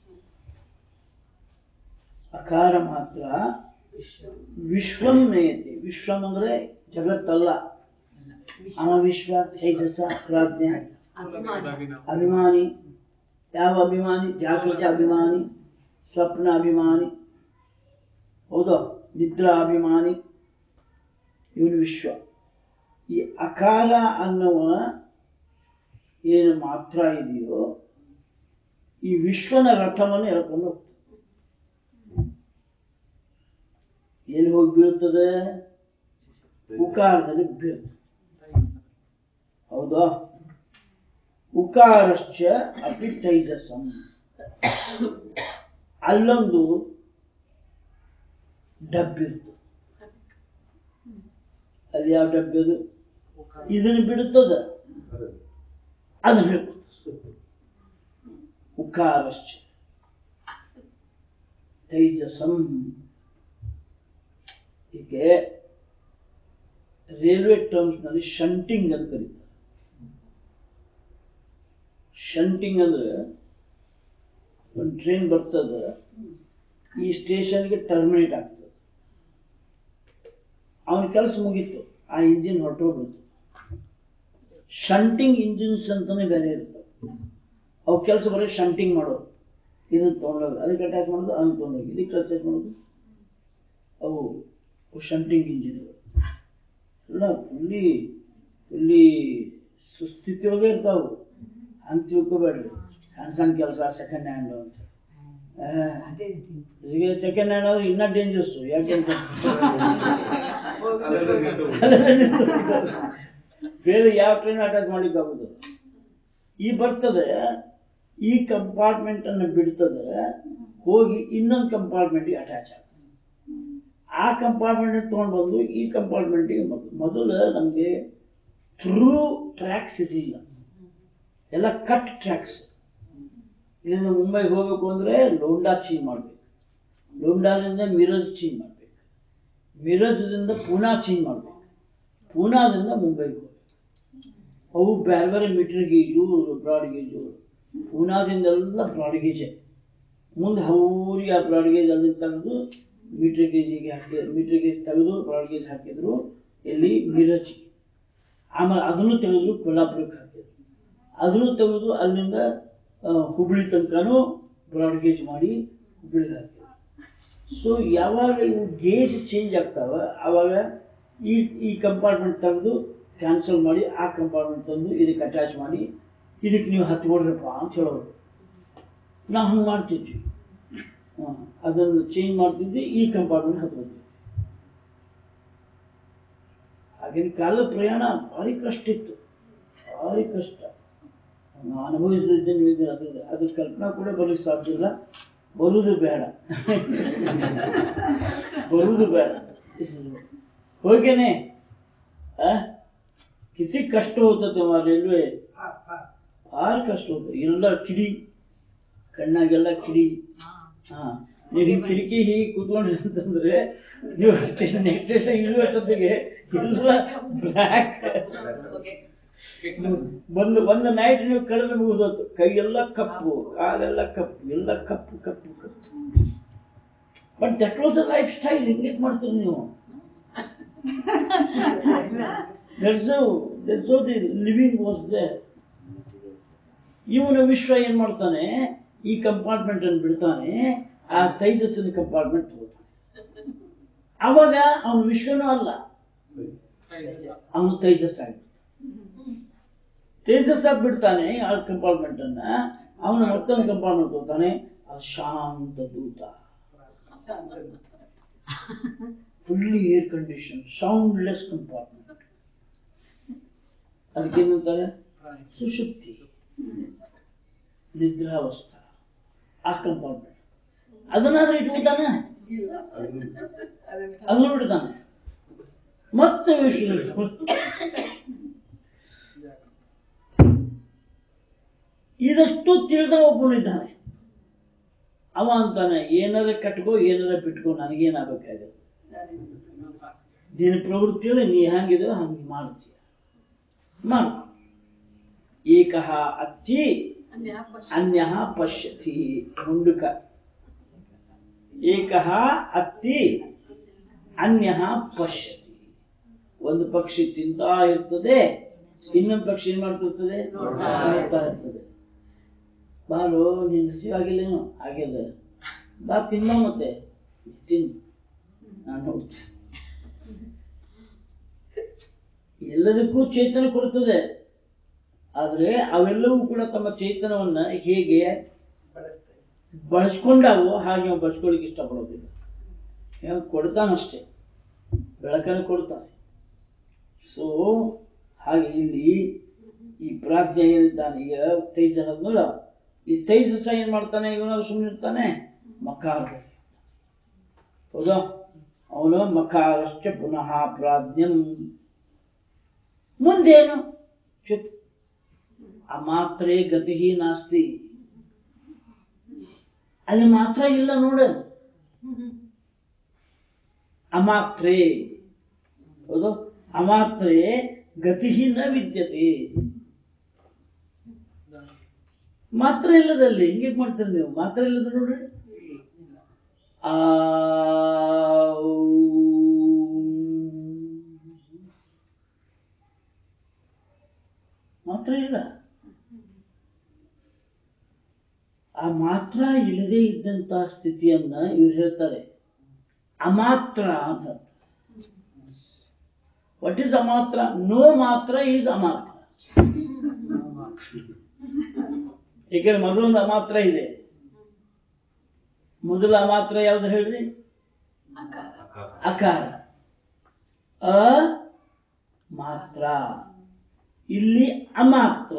ಅಕಾರ ಮಾತ್ರ ವಿಶ್ವಂ ನಯತಿ ವಿಶ್ವಂ ಅಂದ್ರೆ ಜಗತ್ತಲ್ಲ ಅವ ವಿಶ್ವ ತೇಜಸ ಪ್ರಾಜ್ಞೆ ಅಭಿಮಾನಿ ಯಾವ ಅಭಿಮಾನಿ ಜಾಗೃತ ಅಭಿಮಾನಿ ಸ್ವಪ್ನ ಅಭಿಮಾನಿ ಹೌದಾ ನಿದ್ರಾ ಅಭಿಮಾನಿ ಇವನು ವಿಶ್ವ ಈ ಅಕಾಲ ಅನ್ನುವ ಏನು ಮಾತ್ರ ಇದೆಯೋ ಈ ವಿಶ್ವನ ರಥವನ್ನು ಎಳ್ಕೊಂಡು ಹೋಗ್ತದೆ ಎಲ್ಲಿ ಹೋಗಿ ಬೀಳ್ತದೆ ಉಕಾರದಲ್ಲಿ ಬೀಳ್ತದೆ ಹೌದಾ ಉಕಾರಶ್ಚ ಅಪಿ ತೈಜಸಂ ಅಲ್ಲೊಂದು ಡಬ್ಬಿರ್ತದೆ ಅಲ್ಲಿ ಯಾವ ಡಬ್ಬಿ ಅದು ಇದನ್ನು ಬಿಡುತ್ತದ ಅದನ್ನು ಹಿಡ್ಕೊತದೆ. ಉಕಾರಶ್ಚ ತೈಜಸಂ ಹೀಗೆ ರೈಲ್ವೆ ಟರ್ಮ್ಸ್ ನಲ್ಲಿ ಶಂಟಿಂಗ್ ಅಂತ ಕರೀತಾರೆ ಶಂಟಿಂಗ್ ಅಂದ್ರೆ ಒಂದು ಟ್ರೈನ್ ಬರ್ತದೆ ಈ ಸ್ಟೇಷನ್ಗೆ ಟರ್ಮಿನೇಟ್ ಆಗ್ತದೆ ಅವನ ಕೆಲಸ ಮುಗೀತು ಆ ಇಂಜಿನ್ ಹೊರಟೋಗ್ಬಿಡ್ತು ಶಂಟಿಂಗ್ ಇಂಜಿನ್ಸ್ ಅಂತಾನೆ ಬೇರೆ ಇರ್ತವೆ ಅವು ಕೆಲಸ ಬರೀ ಶಂಟಿಂಗ್ ಮಾಡೋದು ಇದನ್ನ ತೊಗೊಂಡೋಗಿ ಅದಕ್ಕೆ ಅಟ್ಯಾಚ್ ಮಾಡೋದು ಅದನ್ನ ತೊಗೊಂಡೋಗಿ ಇದಕ್ಕೆ ಅಟ್ಯಾಚ್ ಮಾಡೋದು ಅವು ಅವು ಶಂಟಿಂಗ್ ಇಂಜಿನ್ಗಳು ಎಲ್ಲ ಫುಲ್ಲಿ ಫುಲ್ಲಿ ಸುಸ್ಥಿತಿಯೊಳಗೆ ಇರ್ತಾವು ಹಂಗೆ ತಿಳ್ಕೊಬೇಡ್ರಿ ಸಣ್ಣ ಸಣ್ಣ ಕೆಲಸ ಸೆಕೆಂಡ್ ಹ್ಯಾಂಡ್ ಅಂತ ಈಗ ಸೆಕೆಂಡ್ ಹ್ಯಾಂಡ್ ಅಂದ್ರೆ ಇನ್ನೂ ಡೇಂಜರ್ಸ್ ಯಾಕೆ ಬೇರೆ ಯಾವ ಟ್ರೈನ್ ಅಟ್ಯಾಚ್ ಮಾಡ್ಲಿಕ್ಕೆ ಆಗುದು ಈ ಬರ್ತದೆ ಈ ಕಂಪಾರ್ಟ್ಮೆಂಟ್ ಅನ್ನು ಬಿಡ್ತದೆ ಹೋಗಿ ಇನ್ನೊಂದು ಕಂಪಾರ್ಟ್ಮೆಂಟ್ಗೆ ಅಟ್ಯಾಚ್ ಆಗ್ತದೆ ಆ ಕಂಪಾರ್ಟ್ಮೆಂಟ್ ತಗೊಂಡು ಬಂದು ಈ ಕಂಪಾರ್ಟ್ಮೆಂಟಿಗೆ ಮೊದಲು ನಮಗೆ ಥ್ರೂ ಟ್ರ್ಯಾಕ್ಸ್ ಇರಲಿಲ್ಲ ಎಲ್ಲ ಕಟ್ ಟ್ರ್ಯಾಕ್ಸ್ ಇಲ್ಲಿಂದ ಮುಂಬೈಗೆ ಹೋಗ್ಬೇಕು ಅಂದ್ರೆ ಲೋಂಡಾ ಚೇಂಜ್ ಮಾಡ್ಬೇಕು ಲೋಂಡಾದಿಂದ ಮಿರಜ್ ಚೇಂಜ್ ಮಾಡ್ಬೇಕು ಮಿರಜದಿಂದ ಪೂನಾ ಚೇಂಜ್ ಮಾಡಬೇಕು ಪೂನಾದಿಂದ ಮುಂಬೈಗೆ ಹೋಗ್ಬೇಕು ಅವು ಬೇರೆ ಬೇರೆ ಮೀಟರ್ ಗೇಜು ಬ್ರಾಡ್ ಗೇಜು ಪೂನಾದಿಂದೆಲ್ಲ ಬ್ರಾಡ್ ಗೇಜೆ ಮುಂದೆ ಹೌರಿ ಆ ಬ್ರಾಡ್ ಗೇಜ್ ಅಲ್ಲಿಂದ ತೆಗೆದು ಮೀಟರ್ ಗೇಜಿಗೆ ಹಾಕಿ ಮೀಟರ್ ಗೇಜ್ ತೆಗೆದು ಬ್ರಾಡ್ ಗೇಜ್ ಹಾಕಿದ್ರು ಎಲ್ಲಿ ಮಿರಜ್ಗೆ ಆಮೇಲೆ ಅದನ್ನು ತೆಗೆದು ಕೊಲ್ಲಾಪುರಕ್ಕೆ ಹಾಕಿದ್ರು ಅದನ್ನು ತೆಗೆದು ಅಲ್ಲಿಂದ ಆ, ಹುಬ್ಳಿ ತನಕನೂ ಬ್ರಾಡ್ ಗೇಜ್ ಮಾಡಿ ಹುಬ್ಳಿಗೆ ಹಾಕಿದ್ರು ಸೊ ಯಾವಾಗ ಇವು ಗೇಜ್ ಚೇಂಜ್ ಆಗ್ತಾವ ಆವಾಗ ಈ ಈ ಕಂಪಾರ್ಟ್ಮೆಂಟ್ ತೆಗೆದು ಕ್ಯಾನ್ಸಲ್ ಮಾಡಿ ಆ ಕಂಪಾರ್ಟ್ಮೆಂಟ್ ತಂದು ಇದಕ್ಕೆ ಅಟ್ಯಾಚ್ ಮಾಡಿ ಇದಕ್ಕೆ ನೀವು ಹತ್ಕೊಡ್ರಪ್ಪ ಅಂತ ಹೇಳೋರು ನಾವು ಹಂಗೆ ಮಾಡ್ತಿದ್ವಿ ಹ, ಅದನ್ನು ಚೇಂಜ್ ಮಾಡ್ತಿದ್ವಿ ಈ ಕಂಪಾರ್ಟ್ಮೆಂಟ್ ಹತ್ಕೊತೀವಿ ಆಗಿನ ಕಾಲದ ಪ್ರಯಾಣ ಭಾರಿ ಕಷ್ಟ ಇತ್ತು ಭಾರಿ ಕಷ್ಟ ನಾವು ಅನುಭವಿಸಲಿದ್ದೇನೆ ಇದ್ದೇನೆ ಅದ್ರ ಅದ್ರ ಕಲ್ಪನಾ ಕೂಡ ಬರ್ಲಿಕ್ಕೆ ಸಾಧ್ಯ ಇಲ್ಲ ಬರುವುದು ಬೇಡ ಬರುವುದು ಬೇಡ ಹೋಗೇನೆ ಆ किती कष्ट होतं तेव्हा रेल्वे फार ಕಷ್ಟ ಹೋಗ್ತದೆ ಎಲ್ಲ ಕಿಡಿ ಕಣ್ಣಾಗೆಲ್ಲ ಕಿಡಿ ಹಾ ನೀವು ಈ ಕಿಟಕಿ ಹೀಗೆ ಕೂತ್ಕೊಂಡ್ರಿ ಅಂತಂದ್ರೆ ನೀವು ನೆಕ್ಸ್ಟ್ ಡೇ ಇಳುವಷ್ಟೊತ್ತಿಗೆ ಎಲ್ಲ ಬ್ಲ್ಯಾಕ್ ಒಂದು ಒಂದು ನೈಟ್ ನೀವು ಕಳೆದು ಮುಗಿದೋತು ಕೈ ಎಲ್ಲ ಕಪ್ಪು ಕಾಲೆಲ್ಲ ಕಪ್ಪು ಎಲ್ಲ ಕಪ್ಪು ಕಪ್ಪು ಕಪ್ಪು but that was a life style ಹಿಂಗೆ ಮಾಡ್ತೀರಿ ನೀವು that's that's the living was they ಇವನು ವಿಶ್ವ ಏನ್ ಮಾಡ್ತಾನೆ ಈ ಕಂಪಾರ್ಟ್ಮೆಂಟ್ ಅನ್ನು ಬಿಡ್ತಾನೆ ಆ ತೈಜಸ್ಸಿನ ಕಂಪಾರ್ಟ್ಮೆಂಟ್ ತಗೋತಾನೆ ಅವಾಗ ಅವನು ವಿಶ್ವನೂ ಅಲ್ಲ ಅವನು ತೈಜಸ್ ಆಗಿ ತೇಜಸ್ ಆಗಿ ಬಿಡ್ತಾನೆ ಆ ಕಂಪಾರ್ಟ್ಮೆಂಟ್ ಅನ್ನ ಅವನು ಮತ್ತೊಂದು ಕಂಪಾರ್ಟ್ಮೆಂಟ್ ತಗೋತಾನೆ ಅದು ಶಾಂತ ದೂತ fully air condition soundless compartment ಅದಕ್ಕೇನಂತಾರೆ ಸುಷುಪ್ತಿ ನಿದ್ರಾವಸ್ಥಾ ಆ ಕಂಪಾರ್ಟ್ಮೆಂಟ್ ಅದನ್ನಾದ್ರೂ ಇಟ್ಬಿಡ್ತಾನೆ ಅದನ್ನು ಬಿಡ್ತಾನೆ ಮತ್ತೆ ವಿಷ್ಣು ಇದಷ್ಟು ತಿಳಿದ ಒಬ್ಬನಿದ್ದಾನೆ ಅವ ಅಂತಾನೆ ಏನಾರ ಕಟ್ಕೋ ಏನಾರ ಬಿಟ್ಕೋ ನನಗೇನಾಗಬೇಕಾಗಿದೆ ನಿನ್ನ ಪ್ರವೃತ್ತಿಯಲ್ಲಿ ನೀ ಹೆಂಗಿದೋ ಹಂಗೆ ಮಾಡ್ತೀಯ ಮಾಡ್ಕೊ ಏಕಃ ಅತ್ತಿ ಅನ್ಯ ಪಶ್ಯತಿ ಮುಂಡುಕ ಏಕಃ ಅತ್ತಿ ಅನ್ಯ ಪಶ್ಯತಿ ಒಂದು ಪಕ್ಷಿ ತಿಂತಾ ಇರ್ತದೆ ಇನ್ನೊಂದು ಪಕ್ಷಿ ಏನ್ ಮಾಡ್ತಿರ್ತದೆ ನೋಡ್ತಾ ನೋಡ್ತಾ ಇರ್ತದೆ ಬಾರು ನಿನ್ ಹಸಿವಾಗಿಲ್ಲೇನು ಆಗ್ಯದ ಬಾ ತಿನ್ನೋ ಮತ್ತೆ ತಿನ್ ನಾನು ನೋಡ್ತೀನಿ ಎಲ್ಲದಕ್ಕೂ ಚೇತನ ಕೊಡ್ತದೆ ಆದ್ರೆ ಅವೆಲ್ಲವೂ ಕೂಡ ತಮ್ಮ ಚೇತನವನ್ನ ಹೇಗೆ ಬಳಸ್ಕೊಂಡಾವು ಹಾಗೆ ಅವ ಬಳಸ್ಕೊಳ್ಳಿಕ್ಕೆ ಇಷ್ಟಪಡೋದಿಲ್ಲ ಹೇಗೆ ಕೊಡ್ತಾನಷ್ಟೇ ಬೆಳಕನ್ನು ಕೊಡ್ತಾನೆ ಸೊ ಹಾಗೆ ಇಲ್ಲಿ ಈ ಪ್ರಾಜ್ಞೆ ಏನಿದ್ದಾನೆ ಈಗ ತೈಜಸ್ ಅಂದ್ಮೇಲೆ ಈ ತೈಜಸ ಏನ್ ಮಾಡ್ತಾನೆ ಇವನಾದ್ರು ಸುಮ್ಮನೆ ಇರ್ತಾನೆ ಮಕಾರದಲ್ಲಿ ಹೌದಾ ಅವನು ಮಕಾರಶ್ಚ ಪುನಃ ಪ್ರಾಜ್ಞಂ ಮುಂದೇನು ಚುಪ್ ಅಮಾತ್ರೇ ಗತಿ ನಾಸ್ತಿ ಅಲ್ಲಿ ಮಾತ್ರ ಇಲ್ಲ ನೋಡ ಅಮಾತ್ರೇ ಹೌದು ಅಮಾತ್ರೇ ಗತಿ ನ ವಿದ್ಯತೆ ಮಾತ್ರ ಇಲ್ಲದಲ್ಲಿ ಹಿಂಗೆ ಮಾಡ್ತೀರಿ ನೀವು ಮಾತ್ರ ಇಲ್ಲದ ನೋಡ್ರಿ ಆ ಮಾತ್ರ ಇಲ್ಲ ಆ ಮಾತ್ರ ಇಲ್ಲದೆ ಇದ್ದಂತ ಸ್ಥಿತಿಯನ್ನ ಇವ್ರು ಹೇಳ್ತಾರೆ ಅಮಾತ್ರ ಅಂತ ವಾಟ್ ಈಸ್ ಅಮಾತ್ರ ನೋ ಮಾತ್ರ ಈಸ್ ಅಮಾತ್ರ ಏಕೆಂದ್ರೆ ಮೊದಲೊಂದು ಅಮಾತ್ರ ಇದೆ ಮೊದಲ ಅಮಾತ್ರ ಯಾವ್ದು ಹೇಳ್ರಿ ಅಕಾರ ಅಕಾರ ಅ ಮಾತ್ರ ಇಲ್ಲಿ ಅಮಾತ್ರ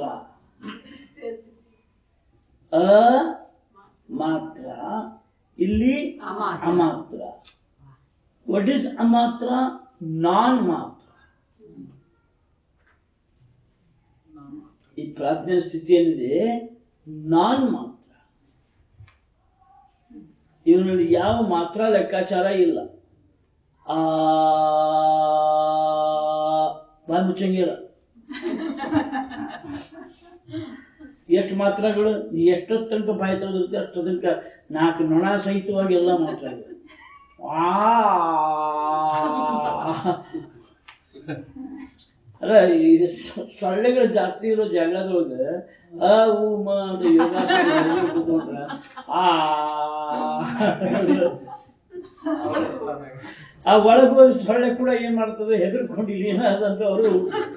ಅ ಮಾತ್ರ ಇಲ್ಲಿ ಅಮಾತ್ರ. ಅಮಾತ್ರ ವಾಟ್ ಈಸ್ ಅಮಾತ್ರ ನಾನ್ ಮಾತ್ರ ಈ ಪ್ರಾಜ್ಞೆ ಸ್ಥಿತಿ ಏನಿದೆ ನಾನ್ ಮಾತ್ರ ಇವನಲ್ಲಿ ಯಾವ ಮಾತ್ರ ಲೆಕ್ಕಾಚಾರ ಇಲ್ಲ ಆ ಬಾಯಿ ಮುಚ್ಚಂಗಿಲ್ಲ ಎಷ್ಟು ಮಾತ್ರಗಳು ನೀ ಎಷ್ಟೊತ್ತು ತನಕ ಬಾಯಿ ತೆಗೆದಿರ್ತೀಯ ಅಷ್ಟು ತನಕ ನಾಲ್ಕು ನೊಣ ಸಹಿತವಾಗಿ ಎಲ್ಲ ಮಾತ್ರಗಳು ಆ ಅಲ್ಲ ಈ ಸೊ- ಸೊಳ್ಳೆಗಳು ಜಾಸ್ತಿ ಇರೋ ಜಾಗದೊಳಗೆ ಅ ಉ ಮ ಅಂತ ಯೋಗಾಸನ ಮಾಡಿ ಕೂತ್ಕೊಂಡ್ರೆ ಆ ಆ ಒಳಗೆ ಹೋಗಿ ಸೊಳ್ಳೆ ಕೂಡ ಏನ್ ಮಾಡ್ತದೆ ಹೆದರ್ಕೊಂಡು ಇಲ್ಲಿ ಏನಾದಂತ ಅವರು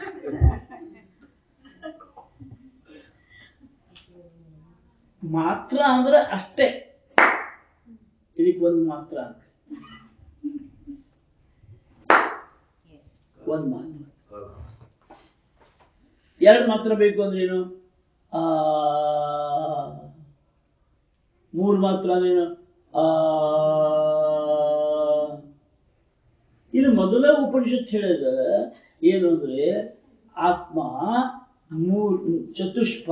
ಮಾತ್ರ ಅಂದ್ರೆ ಅಷ್ಟೇ ಇದಕ್ಕೆ ಒಂದು ಮಾತ್ರ ಅಂತ ಒಂದು ಮಾತ್ರ ಎರಡು ಮಾತ್ರ ಬೇಕು ಅಂದ್ರೆ ಏನು ಆ ಮೂರು ಮಾತ್ರ ಅಂದ್ರೇನು ಆ ಇದು ಮೊದಲ ಉಪನಿಷತ್ ಹೇಳಿದ ಏನು ಅಂದ್ರೆ ಆತ್ಮ ಮೂರ್ ಚತುಷ್ಪ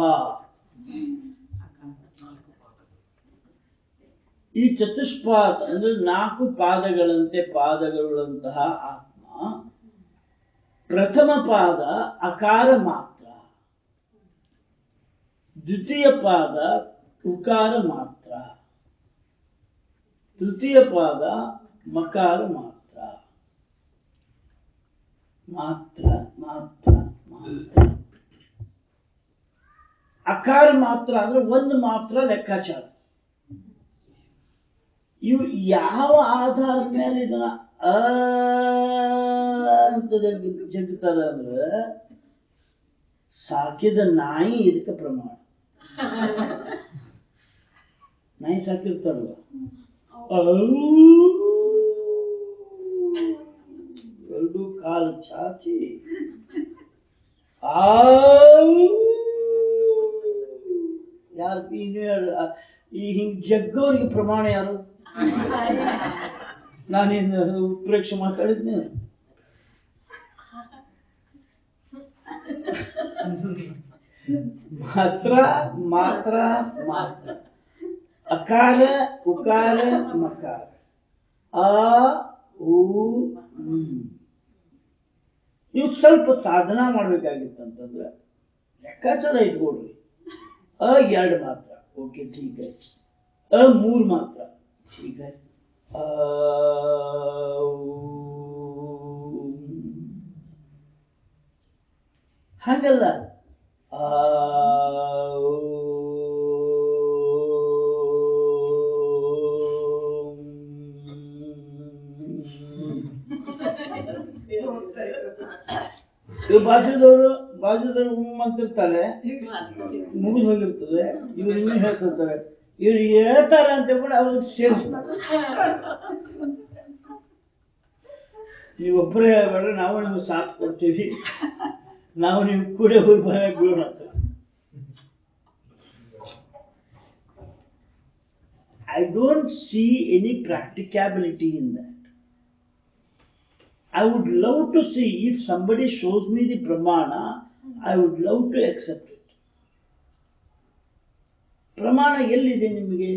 ಈ ಚತುಷ್ಪಾತ್ ಅಂದ್ರೆ ನಾಲ್ಕು ಪಾದಗಳಂತೆ ಪಾದಗಳುಳ್ಳಂತಹ ಆತ್ಮ ಪ್ರಥಮ ಪಾದ ಅಕಾರ ಮಾತ್ರ ದ್ವಿತೀಯ ಪಾದ ಉಕಾರ ಮಾತ್ರ ತೃತೀಯ ಪಾದ ಮಕಾರ ಮಾತ್ರ ಮಾತ್ರ ಮಾತ್ರ ಮಾತ್ರ ಅಕಾರ ಮಾತ್ರ ಅಂದ್ರೆ ಒಂದು ಮಾತ್ರ ಲೆಕ್ಕಾಚಾರ ಇವು ಯಾವ ಆಧಾರದ ಮೇಲೆ ಇದನ್ನ ಅ ಅಂತ ಜಗ್ ಜಗ್ತಾರೆ ಅಂದ್ರೆ ಸಾಕಿದ ನಾಯಿ ಇದಕ್ಕೆ ಪ್ರಮಾಣ ನಾಯಿ ಸಾಕಿರ್ತಾರಲ್ಲ ಎರಡು ಕಾಲು ಚಾಚಿ ಆ ಯಾರು ಈ ಹಿಂಗ್ ಜಗ್ಗೋರಿಗೆ ಪ್ರಮಾಣ ಯಾರು ನಾನೇನು ಉತ್ಪ್ರೇಕ್ಷೆ ಮಾತಾಡಿದ್ನೆ ಮಾತ್ರ ಮಾತ್ರ ಮಾತ್ರ ಅಕಾರ ಉಕಾರ ಮಕಾರ ಆ ಉ ಹ್ಮ್ ನೀವು ಸ್ವಲ್ಪ ಸಾಧನ ಮಾಡ್ಬೇಕಾಗಿತ್ತು ಅಂತಂದ್ರೆ ಲೆಕ್ಕಾಚಾರ ಇಟ್ಕೊಡ್ರಿ ಅ ಎರಡು ಮಾತ್ರ ಓಕೆ ठीक है ಅ ಮೂರು ಮಾತ್ರ ठीक है ಆ, ಹಾಗಲ್ಲ ಆ, ಇವ್ರು ಬಾಜುದವರು ಬಾಜುದವರು ಹ್ಮ್ ಅಂತಿರ್ತಾರೆ ಮುಗಿದು ಹೋಗಿರ್ತದೆ ಇವ್ರು ಇನ್ನೂ ಹೇಳ್ತಿರ್ತಾರೆ ಇವ್ರು ಹೇಳ್ತಾರೆ ಅಂತ ಕೂಡ ಅವ್ರಿಗೆ ಸೇರಿಸ್ತಾರೆ ನೀವು ಒಬ್ಬರೇ ಹೇಳ್ಬೇಡ್ರಿ ನಾವು ನಿಮ್ಗೆ ಸಾಥ್ ಕೊಡ್ತೀವಿ ನಾವು ನಿಮ್ ಕೂಡ ಹೋಗಿ ಬರೋಣ ಬೀಳೋಣ ಅಂತ I don't see any practicability in that. I would love to see if somebody shows me the pramana, I would love to accept it. ಪ್ರಮಾಣ ಎಲ್ಲಿದೆ ನಿಮಗೆ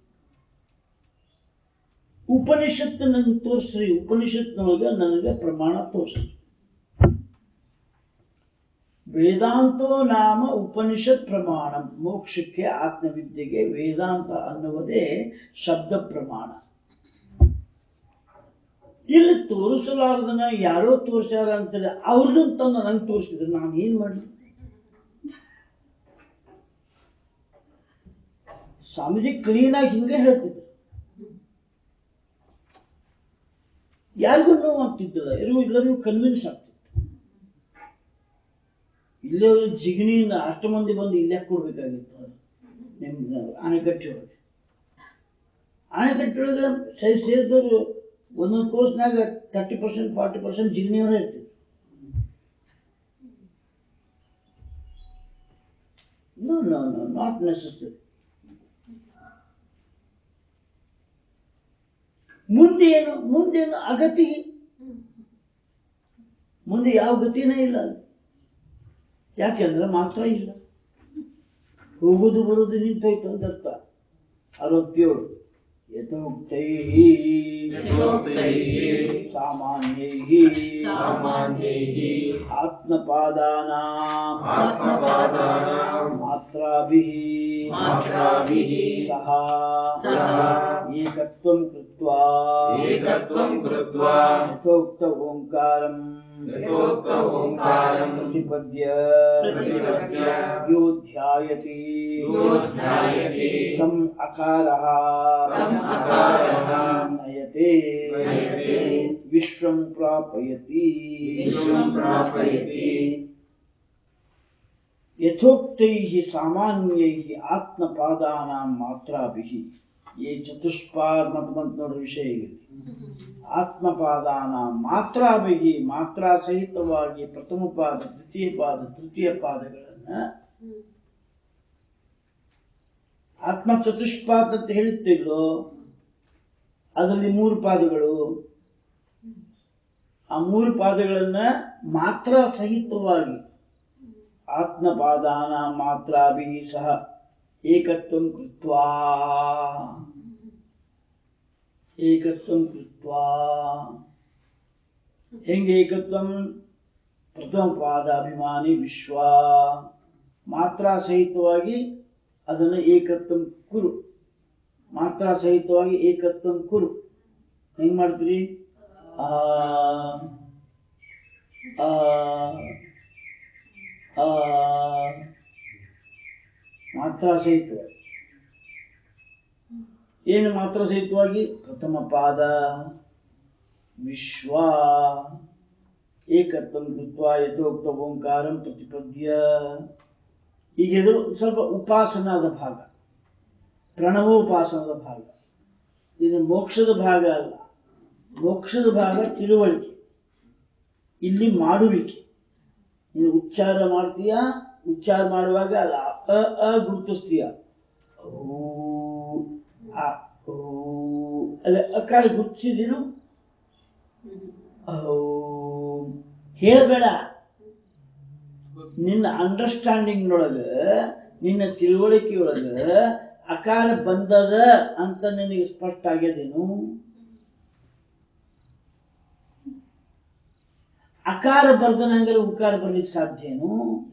ಉಪನಿಷತ್ತು ನನಗೆ ತೋರಿಸ್ರಿ ಉಪನಿಷತ್ನೊಳಗೆ ನನಗೆ ಪ್ರಮಾಣ ತೋರಿಸ್ರಿ ವೇದಾಂತೋ ನಾಮ ಉಪನಿಷತ್ ಪ್ರಮಾಣ ಮೋಕ್ಷಕ್ಕೆ ಆತ್ಮವಿದ್ಯೆಗೆ ವೇದಾಂತ ಅನ್ನುವುದೇ ಶಬ್ದ ಪ್ರಮಾಣ ಇಲ್ಲಿ ತೋರಿಸಲಾರ್ದನ ಯಾರೋ ತೋರಿಸ್ಯಾರ ಅಂತೇಳಿ ಅವ್ರದ್ದು ತಂದು ನಂಗೆ ತೋರಿಸಿದ್ರು ನಾನು ಏನ್ ಮಾಡ್ಲಿ ಸ್ವಾಮೀಜಿ ಕ್ಲೀನ್ ಆಗಿ ಹಿಂಗೆ ಹೇಳ್ತಿದ್ರು ಯಾರಿಗೂ ನೋವು ಆಗ್ತಿದ್ದಿಲ್ಲ ಎಲ್ಲರೂ ಎಲ್ಲರಿಗೂ ಕನ್ವಿನ್ಸ್ ಆಗ್ತಿತ್ತು ಇಲ್ಲೇ ಒಂದು ಜಿಗಣಿಯಿಂದ ಅಷ್ಟು ಮಂದಿ ಬಂದು ಇಲ್ಲೇ ಕೊಡ್ಬೇಕಾಗಿತ್ತು ನಿಮ್ದು ಅಣೆಕಟ್ಟೆ ಒಳಗೆ ಅಣೆಕಟ್ಟೆ ಒಳಗೆ ಸರಿ ಸೇರಿದವರು ಒಂದೊಂದು ಕೋರ್ಸ್ನಾಗ ತರ್ಟಿ ಪರ್ಸೆಂಟ್ ಫಾರ್ಟಿ ಪರ್ಸೆಂಟ್ ಜಿಗಣಿಯವರೇ ಇರ್ತಿದ್ರು no no no not necessary ಮುಂದೇನು ಮುಂದೇನು ಅಗತಿ ಮುಂದೆ ಯಾವ ಗತಿನೇ ಇಲ್ಲ ಅಲ್ಲಿ. ಯಾಕೆಂದ್ರೆ ಮಾತ್ರ ಇಲ್ಲ ಹೋಗುದು ಬರುದು ನಿಂತೋಯ್ತು ಅಂತ ಅರ್ಥ ಅರವತ್ತೇಳು ಯಥೋಕ್ತೈः ಯಥೋಕ್ತೈः ಸಾಮಾನ್ಯೈः ಸಾಮಾನ್ಯೈः ಆತ್ಮಪಾದಾನಾಂ ಆತ್ಮಪಾದಾನಾಂ ಮಾತ್ರಾಭಿः ಮಾತ್ರಾಭಿः ಸಹ ಸಹ ಏಕತ್ವಂ ಕೃತ್ವಾ ಏಕತ್ವಂ ಕೃತ್ವಾ ಯಥೋಕ್ತ ಓಂಕಾರಂ ಯಥೋಕ್ತ ಓಂಕಾರಂ ಪ್ರತಿಪದ್ಯ ಪ್ರತಿಪದ್ಯ ಯೋ ಧ್ಯಾಯತಿ ಯೋ ಧ್ಯಾಯತಿ ತಂ ಅಕಾರಃ ತಂ ಅಕಾರಃ ನಯತೆ ನಯತೆ ವಿಶ್ವಂ ಪ್ರಾಪಯತಿ ವಿಶ್ವಂ ಪ್ರಾಪಯತಿ ಯಥೋಕ್ತೈः ಸಾಮಾನ್ಯೈः ಆತ್ಮಪಾದಾನಾಂ ಮಾತ್ರಾಭಿः ये ಚತುಷ್ಪಾದ್ ಮತ್ ಬಂತ್ ನೋಡ್ರಿ ವಿಷಯ ಇಲ್ಲಿ ಆತ್ಮಪಾದಾನ ಮಾತ್ರಾಭಿಹಿ ಮಾತ್ರಾ ಸಹಿತವಾಗಿ ಪ್ರಥಮ ಪಾದ ದ್ವಿತೀಯ ಪಾದ ತೃತೀಯ ಪಾದಗಳನ್ನ ಆತ್ಮ ಚತುಷ್ಪಾದ ಅಂತ ಹೇಳುತ್ತಿಲ್ಲೋ ಅದರಲ್ಲಿ ಮೂರು ಪಾದಗಳು ಆ ಮೂರು ಪಾದಗಳನ್ನ ಮಾತ್ರ ಸಹಿತವಾಗಿ ಆತ್ಮಪಾದಾನ ಮಾತ್ರಾಭಿ ಸಹ ಏಕತ್ವಂ ಕೃತ್ವಾ ಏಕತ್ವಂ ಕೃತ್ವಾ ಹೆಂಗೆ ಏಕತ್ವಂ ಪ್ರಥಮ ಪಾದಾಭಿಮಾನಿ ವಿಶ್ವ ಮಾತ್ರ ಸಹಿತವಾಗಿ ಅದನ್ನು ಏಕತ್ವಂ ಕುರು ಮಾತ್ರ ಸಹಿತವಾಗಿ ಏಕತ್ವಂ ಕುರು ಹೆಂಗ್ ಮಾಡ್ತೀರಿ ಆ ಆ ಆ ಮಾತ್ರ ಸಹಿತವಾಗಿ ಏನು ಮಾತ್ರ ಸಹಿತವಾಗಿ ಪ್ರಥಮ ಪಾದ ವಿಶ್ವ ಏಕತ್ವಂ ಕೃತ್ವ ಯಥೋಕ್ತ ಓಂಕಾರಂ ಪ್ರತಿಪದ್ಯ ಈಗ ಇದು ಸ್ವಲ್ಪ ಉಪಾಸನಾದ ಭಾಗ ಪ್ರಣವೋಪಾಸನದ ಭಾಗ ಇದು ಮೋಕ್ಷದ ಭಾಗ ಅಲ್ಲ ಮೋಕ್ಷದ ಭಾಗ ತಿಳುವಳಿಕೆ ಇಲ್ಲಿ ಮಾಡುವಿಕೆ ನೀನು ಉಚ್ಚಾರ ಮಾಡ್ತೀಯಾ ಉಚ್ಚಾರ ಮಾಡುವಾಗ ಅಲ್ಲ ಅ ಅ ಗುರುತಿಸ್ತೀಯ ಓ ಆ ಓ ಅಲ್ಲ ಅಕಾರ ಗುರುತಿಸಿದೀನು ಓ ಹೇಳಬೇಡ ನಿನ್ನ ಅಂಡರ್ಸ್ಟ್ಯಾಂಡಿಂಗ್ ನೊಳಗ ನಿನ್ನ ತಿಳುವಳಿಕೆಯೊಳಗ ಅಕಾರ ಬಂದದ ಅಂತ ನಿನಗೆ ಸ್ಪಷ್ಟ ಆಗ್ಯದೇನು ಅಕಾರ ಬರ್ದನ ಹಂಗಾರೆ ಉಕಾರ ಬರ್ಲಿಕ್ಕೆ ಸಾಧ್ಯ ಏನು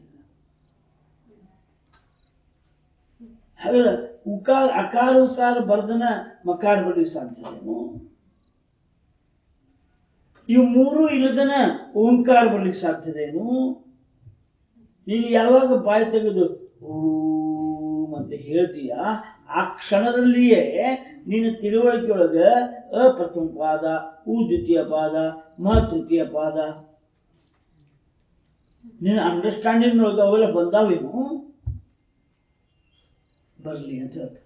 ಹಾಗಲ್ಲ ಉಕಾರ ಅಕಾರ ಉಕಾರ ಬರ್ದನ ಮಕಾರ ಬರ್ಲಿಕ್ಕೆ ಸಾಧ್ಯ ಏನು ಇವು ಮೂರು ಇಲ್ಲದನ ಓಂಕಾರ ಬರ್ಲಿಕ್ಕೆ ಸಾಧ್ಯದೇನು ನೀನು ಯಾವಾಗ ಬಾಯಿ ತೆಗೆದು ಓಂ ಅಂತ ಹೇಳ್ತೀಯ ಆ ಕ್ಷಣದಲ್ಲಿಯೇ ನಿನ್ನ ತಿಳುವಳಿಕೆಯೊಳಗ ಅ ಪ್ರಥಮ ಪಾದ ಉ ದ್ವಿತೀಯ ಪಾದ ಮ ತೃತೀಯ ಪಾದ ನಿನ್ನ ಅಂಡರ್ಸ್ಟ್ಯಾಂಡಿಂಗ್ ಒಳಗ ಅವೆಲ್ಲ ಬಂದಾವೇನು ಬರ್ಲಿ ಅಂತ ಹೇಳ್ತಾರೆ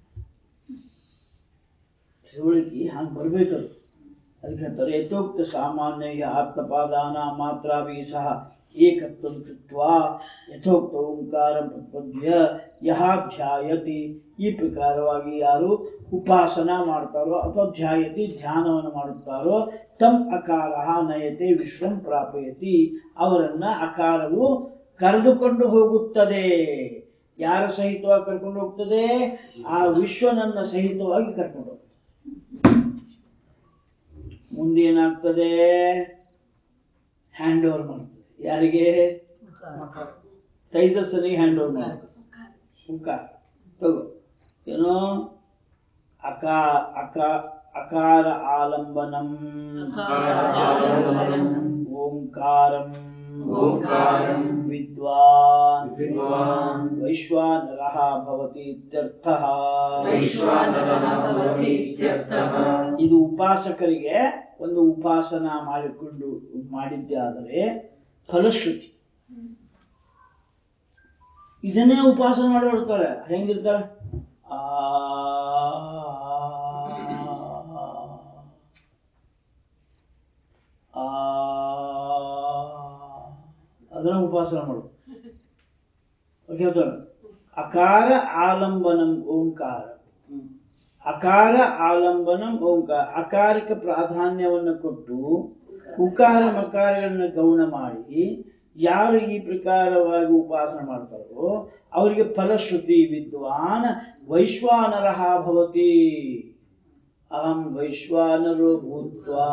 ತಿಳುವಳಿಕೆ ಹಂಗೆ ಬರ್ಬೇಕದು ಅದಕ್ಕೆ ಹೇಳ್ತಾರೆ ಯಥೋಕ್ತ ಸಾಮಾನ್ಯ ಆತ್ಮಪಾದಾನ ಮಾತ್ರಾಭಿ ಸಹ ಏಕತ್ವಂ ಕೃತ್ವಾ ಯಥೋಕ್ತ ಓಂಕಾರ ಪ್ರಪದ್ಯ ಯಹ ಧ್ಯಾಯತಿ ಈ ಪ್ರಕಾರವಾಗಿ ಯಾರು ಉಪಾಸನ ಮಾಡ್ತಾರೋ ಅಥವಾ ಧ್ಯಾಯತಿ ಧ್ಯಾನವನ್ನು ಮಾಡುತ್ತಾರೋ ತಮ್ ಅಕಾರ ನಯತೆ ವಿಶ್ವಂ ಪ್ರಾಪಯತಿ ಅವರನ್ನ ಅಕಾರವು ಕರೆದುಕೊಂಡು ಹೋಗುತ್ತದೆ ಯಾರ ಸಹಿತವಾಗಿ ಕರ್ಕೊಂಡು ಹೋಗ್ತದೆ ಆ ವಿಶ್ವನನ್ನ ಸಹಿತವಾಗಿ ಕರ್ಕೊಂಡು ಹೋಗ್ತದೆ ಮುಂದೇನಾಗ್ತದೆ ಹ್ಯಾಂಡ್ ಓವರ್ ಮಾಡ್ತದೆ ಯಾರಿಗೆ ತೈಜಸ್ಸನಿಗೆ ಹ್ಯಾಂಡ್ ಓವರ್ ಮಾಡ್ತದೆ ಉಕಾರ ತಗೋ ಏನೋ ಅಕಾ ಅಕ ಅಕಾರ ಆಲಂಬನಂ ಅಕಾರ ಆಲಂಬನಂ ಓಂಕಾರಂ ಓಂಕಾರಂ ವಿದ್ವಾನ್ ವಿದ್ವಾನ್ ವೈಶ್ವಾನರಃ ಭವತಿ ಇತ್ಯರ್ಥಃ ವೈಶ್ವಾನರಃ ಭವತಿ ಇತ್ಯರ್ಥಃ ಇದು ಉಪಾಸಕರಿಗೆ ಒಂದು ಉಪಾಸನ ಮಾಡಿಕೊಂಡು ಮಾಡಿದ್ದೇ ಆದರೆ ಫಲಶ್ರುತಿ ಇದನ್ನೇ ಉಪಾಸನ ಮಾಡಿ ಬರ್ತಾರೆ ಹೆಂಗಿರ್ತಾರೆ ಆ ಆ ಅದನ್ನ ಉಪಾಸನ ಮಾಡು ಹೇಳ್ತಾಳೆ ಅಕಾರ ಆಲಂಬನಂ ಓಂಕಾರ ಅಕಾರ ಆಲಂಬನಂ ಓಂಕಾರ ಅಕಾರಕ್ಕೆ ಪ್ರಾಧಾನ್ಯವನ್ನು ಕೊಟ್ಟು ಉಕಾರ ಮಕಾರಗಳನ್ನ ಗೌಣ ಮಾಡಿ ಯಾರು ಈ ಪ್ರಕಾರವಾಗಿ ಉಪಾಸನ ಮಾಡ್ತಾರೋ ಅವರಿಗೆ ಫಲಶ್ರುತಿ ವಿದ್ವಾನ್ ವೈಶ್ವಾನರಹ ಭವತಿ ಅಹಂ ವೈಶ್ವಾನರು ಭೂತ್ವಾ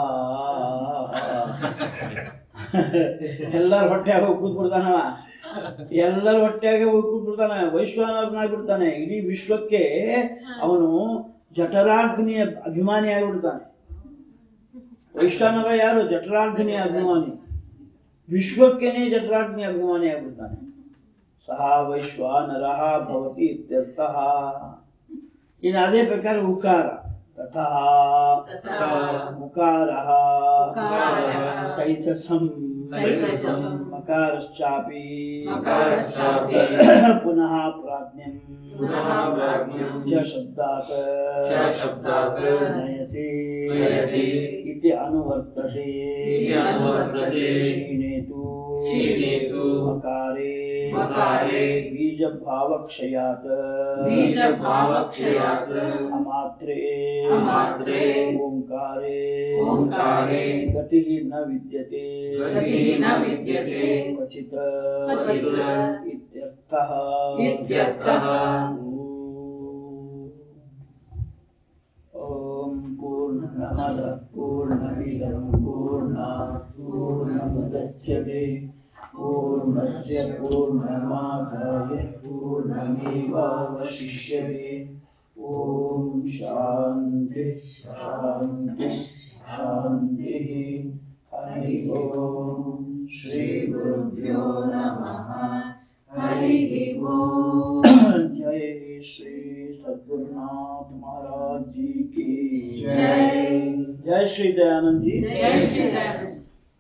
ಎಲ್ಲರ ಹೊಟ್ಟೆಯಾಗ ಹೋಗಿ ಕೂತ್ಬಿಡ್ತಾನವ ಎಲ್ಲರ ಹೊಟ್ಟೆಯಾಗ ಹೋಗಿ ಕೂತ್ಬಿಡ್ತಾನೆ ವೈಶ್ವಾನರನಾಗ್ಬಿಡ್ತಾನೆ ಇಡೀ ವಿಶ್ವಕ್ಕೆ ಅವನು ಜಠರಾಗ್ನಿಯ ಅಭಿಮಾನಿ ಆಗಿಬಿಡ್ತಾನೆ ವೈಶ್ವಾನರ ಯಾರು ಜಠರಾಗ್ನಿಯ ಅಭಿಮಾನಿ ವಿಶ್ವಕ್ಕೇನೆ ಜಠರಾಗ್ನಿ ಅಭಿಮಾನಿ ಆಗಿಬಿಡ್ತಾನೆ ಸಹ ವೈಶ್ವಾನರ ಭವತಿ ಇತ್ಯರ್ಥಃ ಇನ್ನು ಅದೇ ಪ್ರಕಾರ ಉಕಾರ ತಥಾ ತಥಾ ಉಕಾರಃ ಉಕಾರಃ ತೈಜಸಂ ತೈಜಸಂ ಮಕಾರಶ್ಚಾಪಿ ಮಕಾರಶ್ಚಾಪಿ ಪುನಃ ಪ್ರಾಜ್ಞಂ ಪುನಃ ಪ್ರಾಜ್ಞಂ ಚ ಶಬ್ದಾತ್ ಚ ಶಬ್ದಾತ್ ನಯತಿ ನಯತಿ ಇತಿ ಅನುವರ್ತತೆ ಇತಿ ಅನುವರ್ತತೆ ಕ್ಷೀಣೇತು ಕ್ಷೀಣೇತು ಮಕಾರೆ ಮಕಾರೆ ಬೀಜಭಾವಕ್ಷಯಾತ್ ಬೀಜಭಾವಕ್ಷಯಾತ್ ಅಮಾತ್ರೆ ಅಮಾತ್ರೆ ಓಂಕಾರೆ ಓಂಕಾರೆ ಗತಿ ನ ವಿದ್ಯತೆ ಗತಿಃ ನ ವಿದ್ಯತೆ ಕ್ವಚಿತ್ ಕ್ವಚಿತ್ ಇತ್ಯರ್ಥಃ ಇತ್ಯರ್ಥಃ ಓಂ ಪೂರ್ಣಮದ ಪೂರ್ಣಮಿದಂ ಪೂರ್ಣಾತ್ ಪೂರ್ಣಮುದಚ್ಯತೆ ಪೂರ್ಣಸ್ಯ ಪೂರ್ಣಮಾದಾಯ ಪೂರ್ಣಮೇವಾವಶಿಷ್ಯತೆ ಓಂ ಶಾಂತಿ ಶಾಂತಿ ಶಾಂತಿ ಹರಿ ಓಂ ಶ್ರೀ ಗುರುಭ್ಯೋ ನಮಃ ಹರಿ ಓಂ जय श्री सद्गुरुनाथ महाराज जी की जय। जय श्री दयानंद जी ಜಯ ಶ್ರೀ ರಾಮ